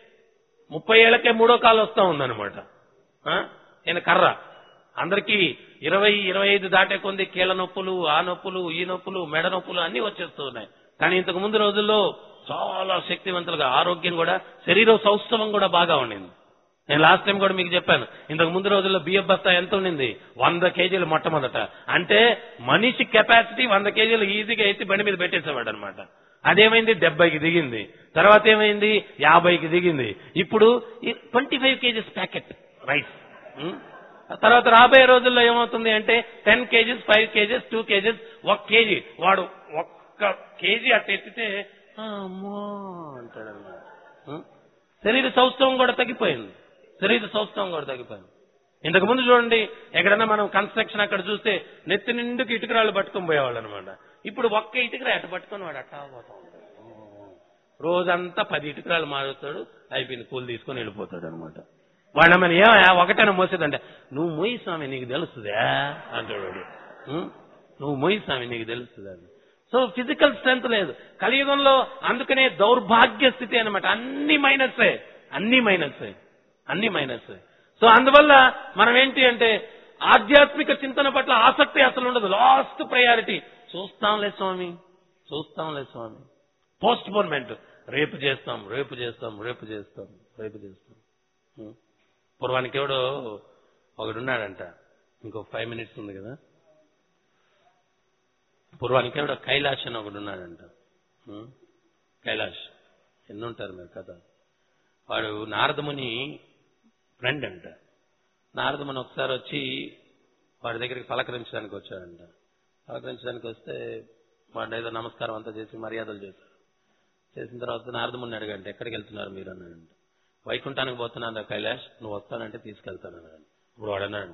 ముప్పై ఏళ్లకే మూడో కాలు వస్తా ఉందన్నమాట ఆ? ఈయన కర్ర అందరికీ ఇరవై ఇరవై ఐదు దాటే కొంది కీళ్ళ నొప్పులు ఆ నొప్పులు ఈ నొప్పులు మెడ నొప్పులు అన్ని వచ్చేస్తూ ఉన్నాయి కానీ ఇంతకు ముందు రోజుల్లో చాలా శక్తివంతులుగా ఆరోగ్యం కూడా శరీర సౌష్ఠవం కూడా బాగా ఉండింది నేను లాస్ట్ టైం కూడా మీకు చెప్పాను ఇంతకు ముందు రోజుల్లో బియ్యం బస్తా ఎంత ఉండింది వంద కేజీలు మొట్టమొదట అంటే మనిషి కెపాసిటీ వంద కేజీలు ఈజీగా ఎత్తి బండి మీద పెట్టేసేవాడు అనమాట అదేమైంది డెబ్బైకి దిగింది తర్వాత ఏమైంది యాభైకి దిగింది ఇప్పుడు twenty five KGs packet rice ఉం? తర్వాత రాబోయే రోజుల్లో ఏమవుతుంది అంటే ten KGs five KGs two KGs ఒక కేజీ వాడు ఒక్క కేజీ అట్ట ఎత్తితే అమ్మో అంటాడు అన్నమాట. ఉం? శరీర సౌష్ఠవం కూడా తగ్గిపోయింది శరీర సౌష్ఠవం కూడా తగ్గిపోయింది ఇంతకు ముందు చూడండి ఎక్కడన్నా మనం కన్స్ట్రక్షన్ అక్కడ చూస్తే నెత్తి నిండుకు ఇటుకరాళ్ళు పట్టుకొని పోయేవాళ్ళు అనమాట ఇప్పుడు ఒక్క ఇటుకరా ఎట్ట పట్టుకొని వాడు అట్టా పోతా ఉంటాడు రోజంతా పది ఇటుకరాలు మారుతాడు అయిపోయింది కూలి తీసుకొని వెళ్ళిపోతాడు అనమాట వాడమని ఏమయ్యా ఒకటైనా మోసేదంటే నువ్వు మొయ్యి స్వామి నీకు తెలుస్తుందా అంటాడు వాడు ఉం? నువ్వు మొయ్యి స్వామి నీకు తెలుస్తుందా అని. సో ఫిజికల్ స్ట్రెంత్ లేదు కలియుగంలో అందుకనే దౌర్భాగ్య స్థితి అనమాట అన్ని మైనస్సే అన్ని మైనస్సే అన్ని మైనస్సే సో అందువల్ల మనం ఏంటి అంటే ఆధ్యాత్మిక చింతన పట్ల ఆసక్తి అసలు ఉండదు లాస్ట్ ప్రయారిటీ చూస్తాంలే స్వామి చూస్తాంలే స్వామి పోస్ట్ పోన్మెంట్ రేపు చేస్తాం రేపు చేస్తాం రేపు చేస్తాం రేపు చేస్తాం ఉం. పూర్వానికి ఎవడో ఒకడున్నాడంట ఇంకో ఫైవ్ మినిట్స్ ఉంది కదా పూర్వానికి ఎవడో కైలాష్ అని ఒకడు ఉన్నాడంట ఉం? కైలాష్ ఎన్ని ఉంటారు మీరు కథ వాడు నారదముని ఫ్రెండ్ అంట నారదముని ఒకసారి వచ్చి వాడి దగ్గరికి పలకరించడానికి వచ్చాడంట పలకరించడానికి వస్తే వాడు ఏదో నమస్కారం అంతా చేసి మర్యాదలు చేశారు చేసిన తర్వాత నారదముని అడిగంటే ఎక్కడికి వెళ్తున్నారు మీరు అన్నాడంట వైకుంఠానికి పోతున్నాను కైలాష్ నువ్వు వస్తానంటే తీసుకెళ్తాను అన్నాడు ఇప్పుడు వాడు అన్నాడు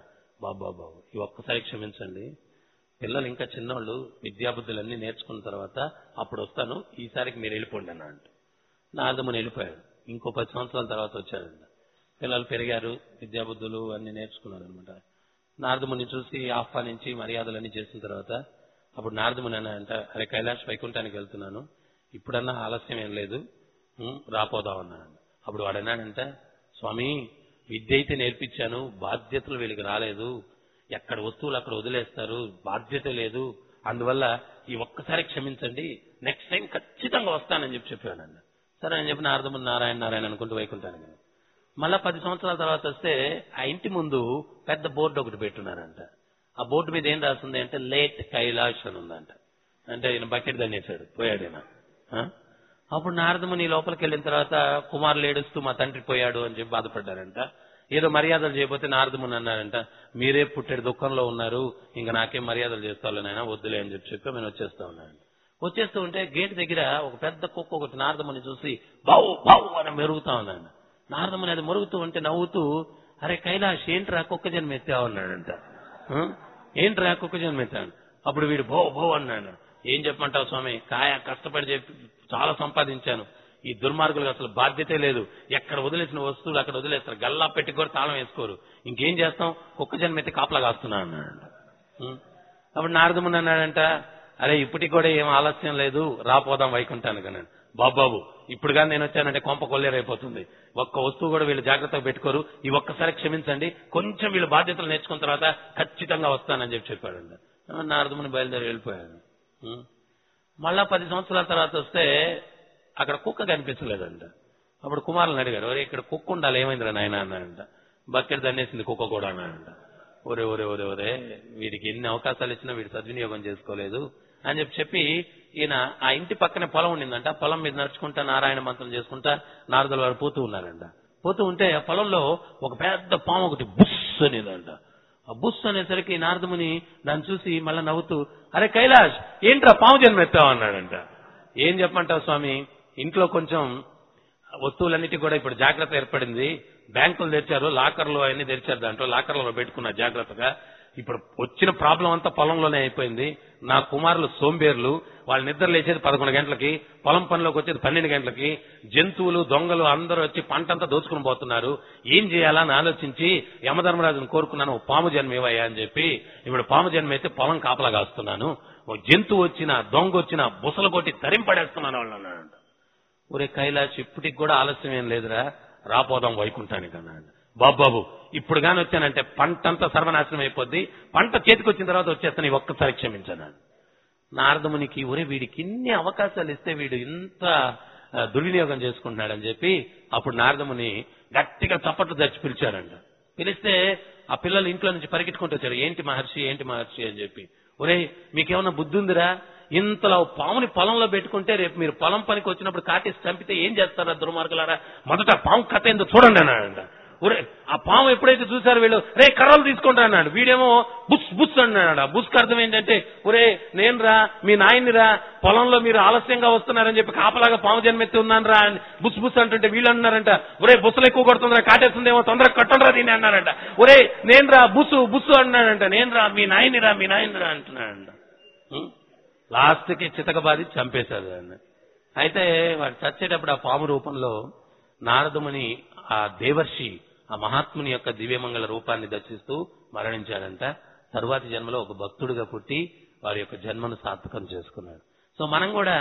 బాబా బాబు ఈ ఒక్కసారి క్షమించండి పిల్లలు ఇంకా చిన్నోళ్ళు విద్యాబుద్ధులన్నీ నేర్చుకున్న తర్వాత అప్పుడు వస్తాను ఈసారికి మీరు వెళ్ళిపోండి అన్న అంట నారదముని వెళ్ళిపోయాడు ఇంకో పది సంవత్సరాల తర్వాత వచ్చాడంట పిల్లలు పెరిగారు విద్యాబుద్ధులు అన్ని నేర్చుకున్నారు అనమాట నారదముని చూసి ఆహ్వానించి మర్యాదలన్నీ చేసిన తర్వాత అప్పుడు నారదముని అన్నాడంట అరే కైలాష్ వైకుంఠానికి వెళ్తున్నాను ఇప్పుడన్నా ఆలస్యం ఏం లేదు ఉం, రాపోదాం అన్నాడు అప్పుడు వాడు అన్నాడంట స్వామి విద్య అయితే నేర్పించాను బాధ్యతలు వీళ్ళకి రాలేదు ఎక్కడ వస్తువులు అక్కడ వదిలేస్తారు బాధ్యత లేదు అందువల్ల ఈ ఒక్కసారి క్షమించండి నెక్స్ట్ టైం ఖచ్చితంగా వస్తానని చెప్పి చెప్పానండి సరే అని చెప్పి నారదముని నారాయణ నారాయణ అనుకుంటూ వైకుంఠానికి వెళ్ళాను. మళ్ళా పది సంవత్సరాల తర్వాత వస్తే ఆ ఇంటి ముందు పెద్ద బోర్డు ఒకటి పెట్టున్నారంట ఆ బోర్డు మీద ఏం రాస్తుంది అంటే లేట్ కైలాష్ అని ఉందంట అంటే ఈయన బకెట్ దన్నేశాడు పోయాడు ఈయన ఆ? అప్పుడు నారదముని లోపలికి వెళ్ళిన తర్వాత కుమారులు ఏడుస్తూ మా తండ్రి పోయాడు అని చెప్పి బాధపడ్డారంట ఏదో మర్యాదలు చేయకపోతే నారదముని అన్నారంట మీరే పుట్టెడు దుఃఖంలో ఉన్నారు ఇంకా నాకేం మర్యాదలు చేస్తాను నాయన వద్దులే అని చెప్పి చెప్పి నేను వచ్చేస్తా ఉన్నాను వచ్చేస్తూ ఉంటే గేట్ దగ్గర ఒక పెద్ద కుక్క ఒకటి నారదముని చూసి బావు బావు అని మెరుగుతా ఉన్నాడు నారదముని అది మరుగుతూ ఉంటే నవ్వుతూ అరే కైలాష్ ఏంట్రా కుక్క జన్మ ఎత్తావు అన్నాడంట ఆ? ఏంట్రా కుక్క జన్మ ఎత్తాను అప్పుడు వీడు భో భో అన్నాడు ఏం చెప్పమంటావు స్వామి కాయ కష్టపడి చెప్పి చాలా సంపాదించాను ఈ దుర్మార్గులకు అసలు బాధ్యతే లేదు ఎక్కడ వదిలేసిన వస్తువులు అక్కడ వదిలేస్తారు గల్లా పెట్టి కూడా తాళం వేసుకోరు ఇంకేం చేస్తాం కుక్క జన్మ ఎత్తి కాపలా కాస్తున్నా అన్నాడు ఉం. అప్పుడు నారదముని అన్నాడంట అరే ఇప్పటికి కూడా ఏం ఆలస్యం లేదు రాపోదాం వైకుంఠానికి అన్నాడు బాబాబు ఇప్పుడు కానీ నేను వచ్చానంటే కొంప కొల్లేరైపోతుంది ఒక్క వస్తువు కూడా వీళ్ళు జాగ్రత్తగా పెట్టుకోరు ఈ ఒక్కసారి క్షమించండి కొంచెం వీళ్ళు బాధ్యతలు నేర్చుకున్న తర్వాత ఖచ్చితంగా వస్తానని చెప్పి చెప్పాడండి నారదముని బయలుదేరి వెళ్ళిపోయాడు ఉం. మళ్ళా పది సంవత్సరాల తర్వాత వస్తే అక్కడ కుక్క కనిపించలేదంట అప్పుడు కుమారులను అడిగారు ఒరే ఇక్కడ కుక్క ఉండాలి ఏమైందిరా నాయన అన్నాడంట బకెట్ దన్నేసింది కుక్క కూడా అన్నాడంట ఒరే ఒరే ఒరే ఒరే వీడికి ఎన్ని అవకాశాలు ఇచ్చినా వీడు సద్వినియోగం చేసుకోలేదు అని చెప్పి చెప్పి ఈయన ఆ ఇంటి పక్కనే పొలం ఉండిందంట ఆ పొలం మీద నడుచుకుంటా నారాయణ మంత్రం చేసుకుంటా నారదుల వారు పోతూ ఉన్నారంట పోతూ ఉంటే ఆ పొలంలో ఒక పెద్ద పాము ఒకటి బుస్ అనేదంట ఆ బుస్ అనేసరికి నారదముని దాన్ని చూసి మళ్ళా నవ్వుతూ అరే కైలాష్ ఏంట్రా పాము జన్మ ఎత్తావు అన్నాడంట ఏం చెప్పమంటావు స్వామి ఇంట్లో కొంచెం వస్తువులన్నిటి కూడా ఇప్పుడు జాగ్రత్త ఏర్పడింది బ్యాంకులు తెచ్చారు లాకర్లు అవన్నీ తెచ్చారు దాంట్లో లాకర్లలో పెట్టుకున్నా జాగ్రత్తగా ఇప్పుడు వచ్చిన ప్రాబ్లం అంతా పొలంలోనే అయిపోయింది నా కుమారులు సోంబేర్లు వాళ్ళు నిద్ర లేచేది పదకొండు గంటలకి పొలం పనిలోకి వచ్చేది పన్నెండు గంటలకి జంతువులు దొంగలు అందరూ వచ్చి పంటంతా దోచుకుని పోతున్నారు ఏం చేయాలని ఆలోచించి యమధర్మరాజును కోరుకున్నాను "ఓ పాము జన్మ ఇవ్వయ్యా అని చెప్పి ఇప్పుడు పాము జన్మ అయితే పొలం కాపలా కాస్తున్నాను ఓ జంతువు వచ్చినా దొంగ వచ్చినా బుసలు కొట్టి తరింపడేస్తున్నాను వాళ్ళు అన్నాడు ఒరే కైలాష్ ఇప్పటికి కూడా ఆలస్యం ఏం లేదురా రాపోదాం వైకుంఠానికి అన్నాడు బాబు బాబు ఇప్పుడు గాని వచ్చానంటే పంట అంతా సర్వనాశనం అయిపోద్ది పంట చేతికి వచ్చిన తర్వాత వచ్చేస్తాను ఈ ఒక్కసారి క్షమించన్నాడు నారదమునికి ఒరే వీడికి ఇన్ని అవకాశాలు ఇస్తే వీడు ఇంత ఆ, దుర్వినియోగం చేసుకుంటున్నాడని చెప్పి అప్పుడు నారదముని గట్టిగా చప్పట్లు తెచ్చి పిలిచారంట పిలిస్తే ఆ పిల్లలు ఇంట్లో నుంచి పరిగెట్టుకుంటూ వచ్చారు ఏంటి మహర్షి ఏంటి మహర్షి అని చెప్పి ఒరే మీకేమన్నా బుద్ధి ఉందిరా ఇంతలో పాముని పొలంలో పెట్టుకుంటే రేపు మీరు పొలం పనికి వచ్చినప్పుడు కాటేసి చంపితే ఏం చేస్తారా దుర్మార్గులారా మొదట పాము కథ ఏందో చూడండి అన్నాడంట ఒరే ఆ పాము ఎప్పుడైతే చూసారో వీళ్ళు రే కర్రలు తీసుకుంటా అన్నాడు వీడేమో బుస్ బుస్ అన్నాడు ఆ బుస్కి అర్థం ఏంటంటే ఒరే నేను రా మీ నాయన్ని రా పొలంలో మీరు ఆలస్యంగా వస్తున్నారని చెప్పి కాపలాగా పాము జన్మెత్తి ఉన్నాను రా అని బుస్ బుస్ అంటుంటే వీళ్ళు అన్నారంట ఒరే బుస్సులు ఎక్కువ కొడుతుందిరా కాటేస్తుందేమో తొందరగా కట్టండి రా దీన్ని అన్నారంట ఒరే నేను రా బుస్సు బుస్సు అన్నాడంట నేను రా మీ నాయని రా మీ నాయని రా అంటున్నాడంట ఉం? లాస్ట్కి చితకబాది చంపేశారు దాన్ని అయితే వాడు చచ్చేటప్పుడు ఆ పాము రూపంలో నారదముని ఆ దేవర్షి ఆ మహాత్ముని యొక్క దివ్యమంగళ రూపాన్ని దర్శిస్తూ మరణించాడంట తరువాతి జన్మలో ఒక భక్తుడిగా పుట్టి వారి యొక్క జన్మను సార్థకం చేసుకున్నాడు సో మనం కూడా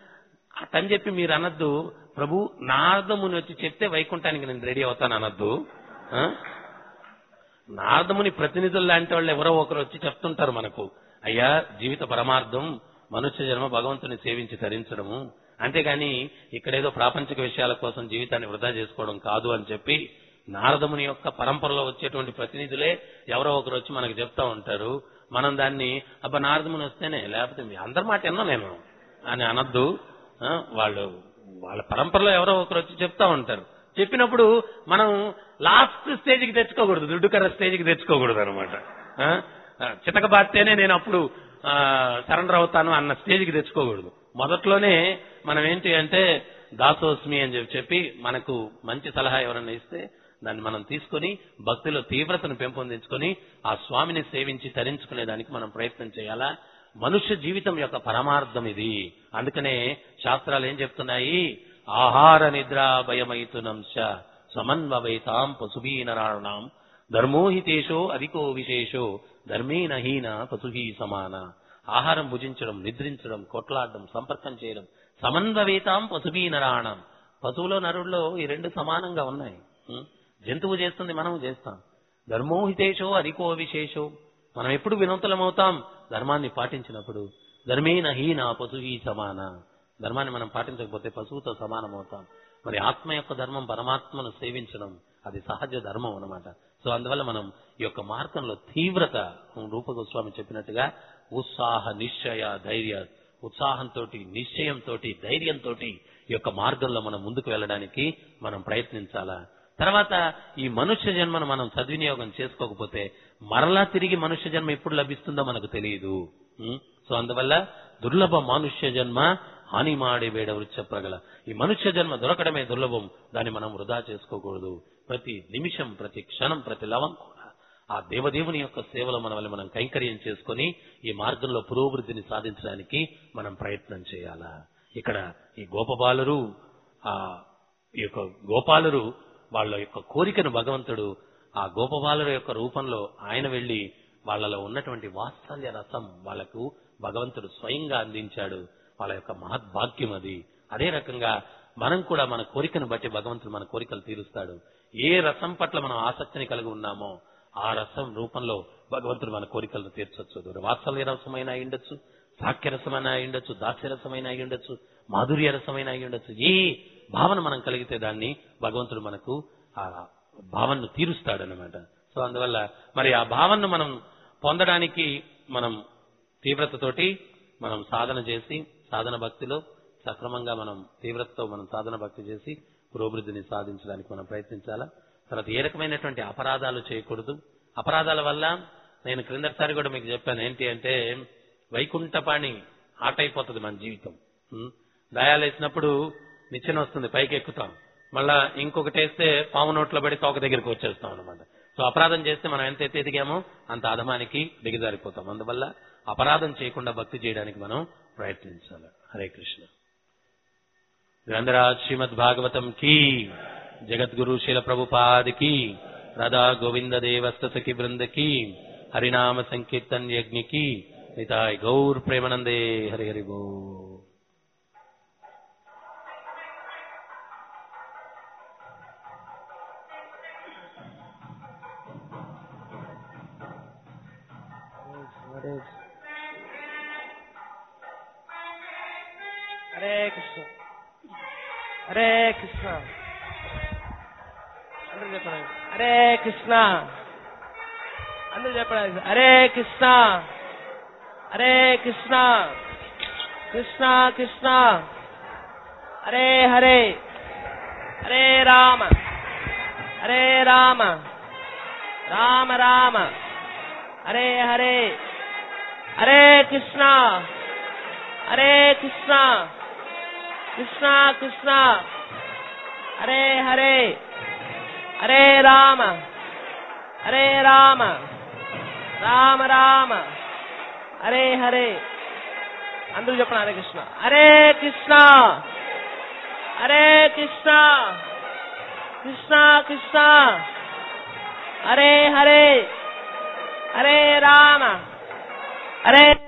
అతని చెప్పి మీరు అనొద్దు ప్రభు నారదముని వచ్చి చెప్తే వైకుంఠానికి నేను రెడీ అవుతాను అనొద్దు ఆ? నారదముని ప్రతినిధులు లాంటి వాళ్ళు ఎవరో ఒకరు వచ్చి చెప్తుంటారు మనకు అయ్యా జీవిత పరమార్థం మనుష్య జన్మ భగవంతుని సేవించి తరించడము అంతేగాని ఇక్కడేదో ప్రాపంచిక విషయాల కోసం జీవితాన్ని వృధా చేసుకోవడం కాదు అని చెప్పి నారదముని యొక్క పరంపరలో వచ్చేటువంటి ప్రతినిధులే ఎవరో ఒకరు వచ్చి మనకు చెప్తా ఉంటారు మనం దాన్ని అబ్బా నారదముని వస్తేనే లేకపోతే మీ అందరి మాట ఎన్నో నేను అని అనొద్దు ఆ, వాళ్ళు వాళ్ళ పరంపరలో ఎవరో ఒకరు వచ్చి చెప్తా ఉంటారు చెప్పినప్పుడు మనం లాస్ట్ స్టేజ్కి తెచ్చుకోకూడదు దుడ్డుకర్ర స్టేజ్కి తెచ్చుకోకూడదు అనమాట చితకబాత్తేనే నేను అప్పుడు సరెండర్ అవుతాను అన్న స్టేజ్కి తెచ్చుకోకూడదు మొదట్లోనే మనం ఏంటి అంటే దాసోస్మి అని చెప్పి చెప్పి మనకు మంచి సలహా ఎవరన్నా ఇస్తే దాన్ని మనం తీసుకొని భక్తిలో తీవ్రతను పెంపొందించుకొని ఆ స్వామిని సేవించి తరించుకునే దానికి మనం ప్రయత్నం చేయాలా మనుష్య జీవితం యొక్క పరమార్థం ఇది అందుకనే శాస్త్రాలు ఏం చెప్తున్నాయి ఆహార నిద్ర భయమైతునంశ సమన్వవైతాం పశుభీ నరాణం ధర్మోహితేషో అధికో విశేషో ధర్మేనహీన పశుభీ సమాన ఆహారం భుజించడం నిద్రించడం కొట్లాడడం సంపర్కం చేయడం సమన్వవేతాం పశుభీ నరాణం పశువులో నరుల్లో ఈ రెండు సమానంగా ఉన్నాయి ఉం? జంతువు చేస్తుంది మనం చేస్తాం ధర్మోహితేషో అధికో విశేషో మనం ఎప్పుడు వినూతలమవుతాం ధర్మాన్ని పాటించినప్పుడు ధర్మేన హీన పశుహీ సమాన ధర్మాన్ని మనం పాటించకపోతే పశువుతో సమానమవుతాం మరి ఆత్మ యొక్క ధర్మం పరమాత్మను సేవించడం అది సహజ ధర్మం అన్నమాట సో అందువల్ల మనం ఈ యొక్క మార్గంలో తీవ్రత రూప గోస్వామి చెప్పినట్టుగా ఉత్సాహ నిశ్చయ ధైర్య ఉత్సాహంతో నిశ్చయంతో ధైర్యంతో ఈ యొక్క మార్గంలో మనం ముందుకు వెళ్ళడానికి మనం ప్రయత్నించాలా తర్వాత ఈ మనుష్య జన్మను మనం సద్వినియోగం చేసుకోకపోతే మరలా తిరిగి మనుష్య జన్మ ఎప్పుడు లభిస్తుందో మనకు తెలియదు ఉం? సో అందువల్ల దుర్లభ మానుష్య జన్మ హాని మాడి వేడ వృక్ష ప్రగల ఈ మనుష్య జన్మ దొరకడమే దుర్లభం దాన్ని మనం వృధా చేసుకోకూడదు ప్రతి నిమిషం ప్రతి క్షణం ప్రతి లవం కూడా ఆ దేవదేవుని యొక్క సేవలో మన వల్ల మనం కైంకర్యం చేసుకొని ఈ మార్గంలో పురోభివృద్ధిని సాధించడానికి మనం ప్రయత్నం చేయాలా ఇక్కడ ఈ గోపబాలురు ఆ ఈ యొక్క గోపాలురు వాళ్ళ యొక్క కోరికను భగవంతుడు ఆ గోపబాలుర యొక్క రూపంలో ఆయన వెళ్లి వాళ్ళలో ఉన్నటువంటి వాత్సల్య రసం వాళ్లకు భగవంతుడు స్వయంగా అందించాడు వాళ్ళ యొక్క మహద్భాగ్యం అది అదే రకంగా మనం కూడా మన కోరికను బట్టి భగవంతుడు మన కోరికలు తీరుస్తాడు ఏ రసం పట్ల మనం ఆసక్తిని కలిగి ఉన్నామో ఆ రసం రూపంలో భగవంతుడు మన కోరికలను తీర్చొచ్చు వాత్సల్య రసమైన అయి ఉండొచ్చు సాక్ష్య రసమైన అయి ఉండొచ్చు దాస్య రసమైన అయి ఉండొచ్చు మాధుర్య రసమైన అయి ఉండొచ్చు ఏ భావన మనం కలిగితే దాన్ని భగవంతుడు మనకు ఆ భావనను తీరుస్తాడనమాట సో అందువల్ల మరి ఆ భావనను మనం పొందడానికి మనం తీవ్రతతోటి మనం సాధన చేసి సాధన భక్తిలో సక్రమంగా మనం తీవ్రతతో మనం సాధన భక్తి చేసి పురోభివృద్ధిని సాధించడానికి మనం ప్రయత్నించాలా తర్వాత ఏ రకమైనటువంటి అపరాధాలు చేయకూడదు అపరాధాల వల్ల నేను క్రిందటిసారి కూడా మీకు చెప్పాను ఏంటి అంటే వైకుంఠపాణి ఆట అయిపోతుంది మన జీవితం ఉం? దయాలు వేసినప్పుడు నిచ్చెన వస్తుంది పైకి ఎక్కుతాం మళ్ళా ఇంకొకటి వేస్తే పాము నోట్లో పడి తోక దగ్గరికి వచ్చేస్తాం అనమాట సో అపరాధం చేస్తే మనం ఎంత ఎత్తి ఎదిగామో అంత అధమానికి దిగజారిపోతాం అందువల్ల అపరాధం చేయకుండా భక్తి చేయడానికి మనం ప్రయత్నించాలి హరే కృష్ణ గ్రంథరాజ్ శ్రీమద్ భాగవతం की జగద్గురు శీల ప్రభుపాद की राधा गोविंद देवस्त सखी वृंद की हरिनाम संकीर्तन यज्ञ की निताय गौर प्रेमानंदे हरि हरि बोल హరే కృష్ణ హరే కృష్ణ అందరూ చెప్పండి హరే కృష్ణ అందరూ చెప్పండి హరే కృష్ణ హరే కృష్ణ కృష్ణ కృష్ణ హరే హరే హరే రామ హరే రామ రామ రామ హరే హరే హరే కృష్ణ హరే కృష్ణ కృష్ణ కృష్ణ హరే హరే హరే రామ హరే రామ రామ రామ హరే హరే అందరూ చెప్పండి హరే కృష్ణ హరే కృష్ణ హరే కృష్ణ కృష్ణ కృష్ణ హరే హరే హరే రామ హరే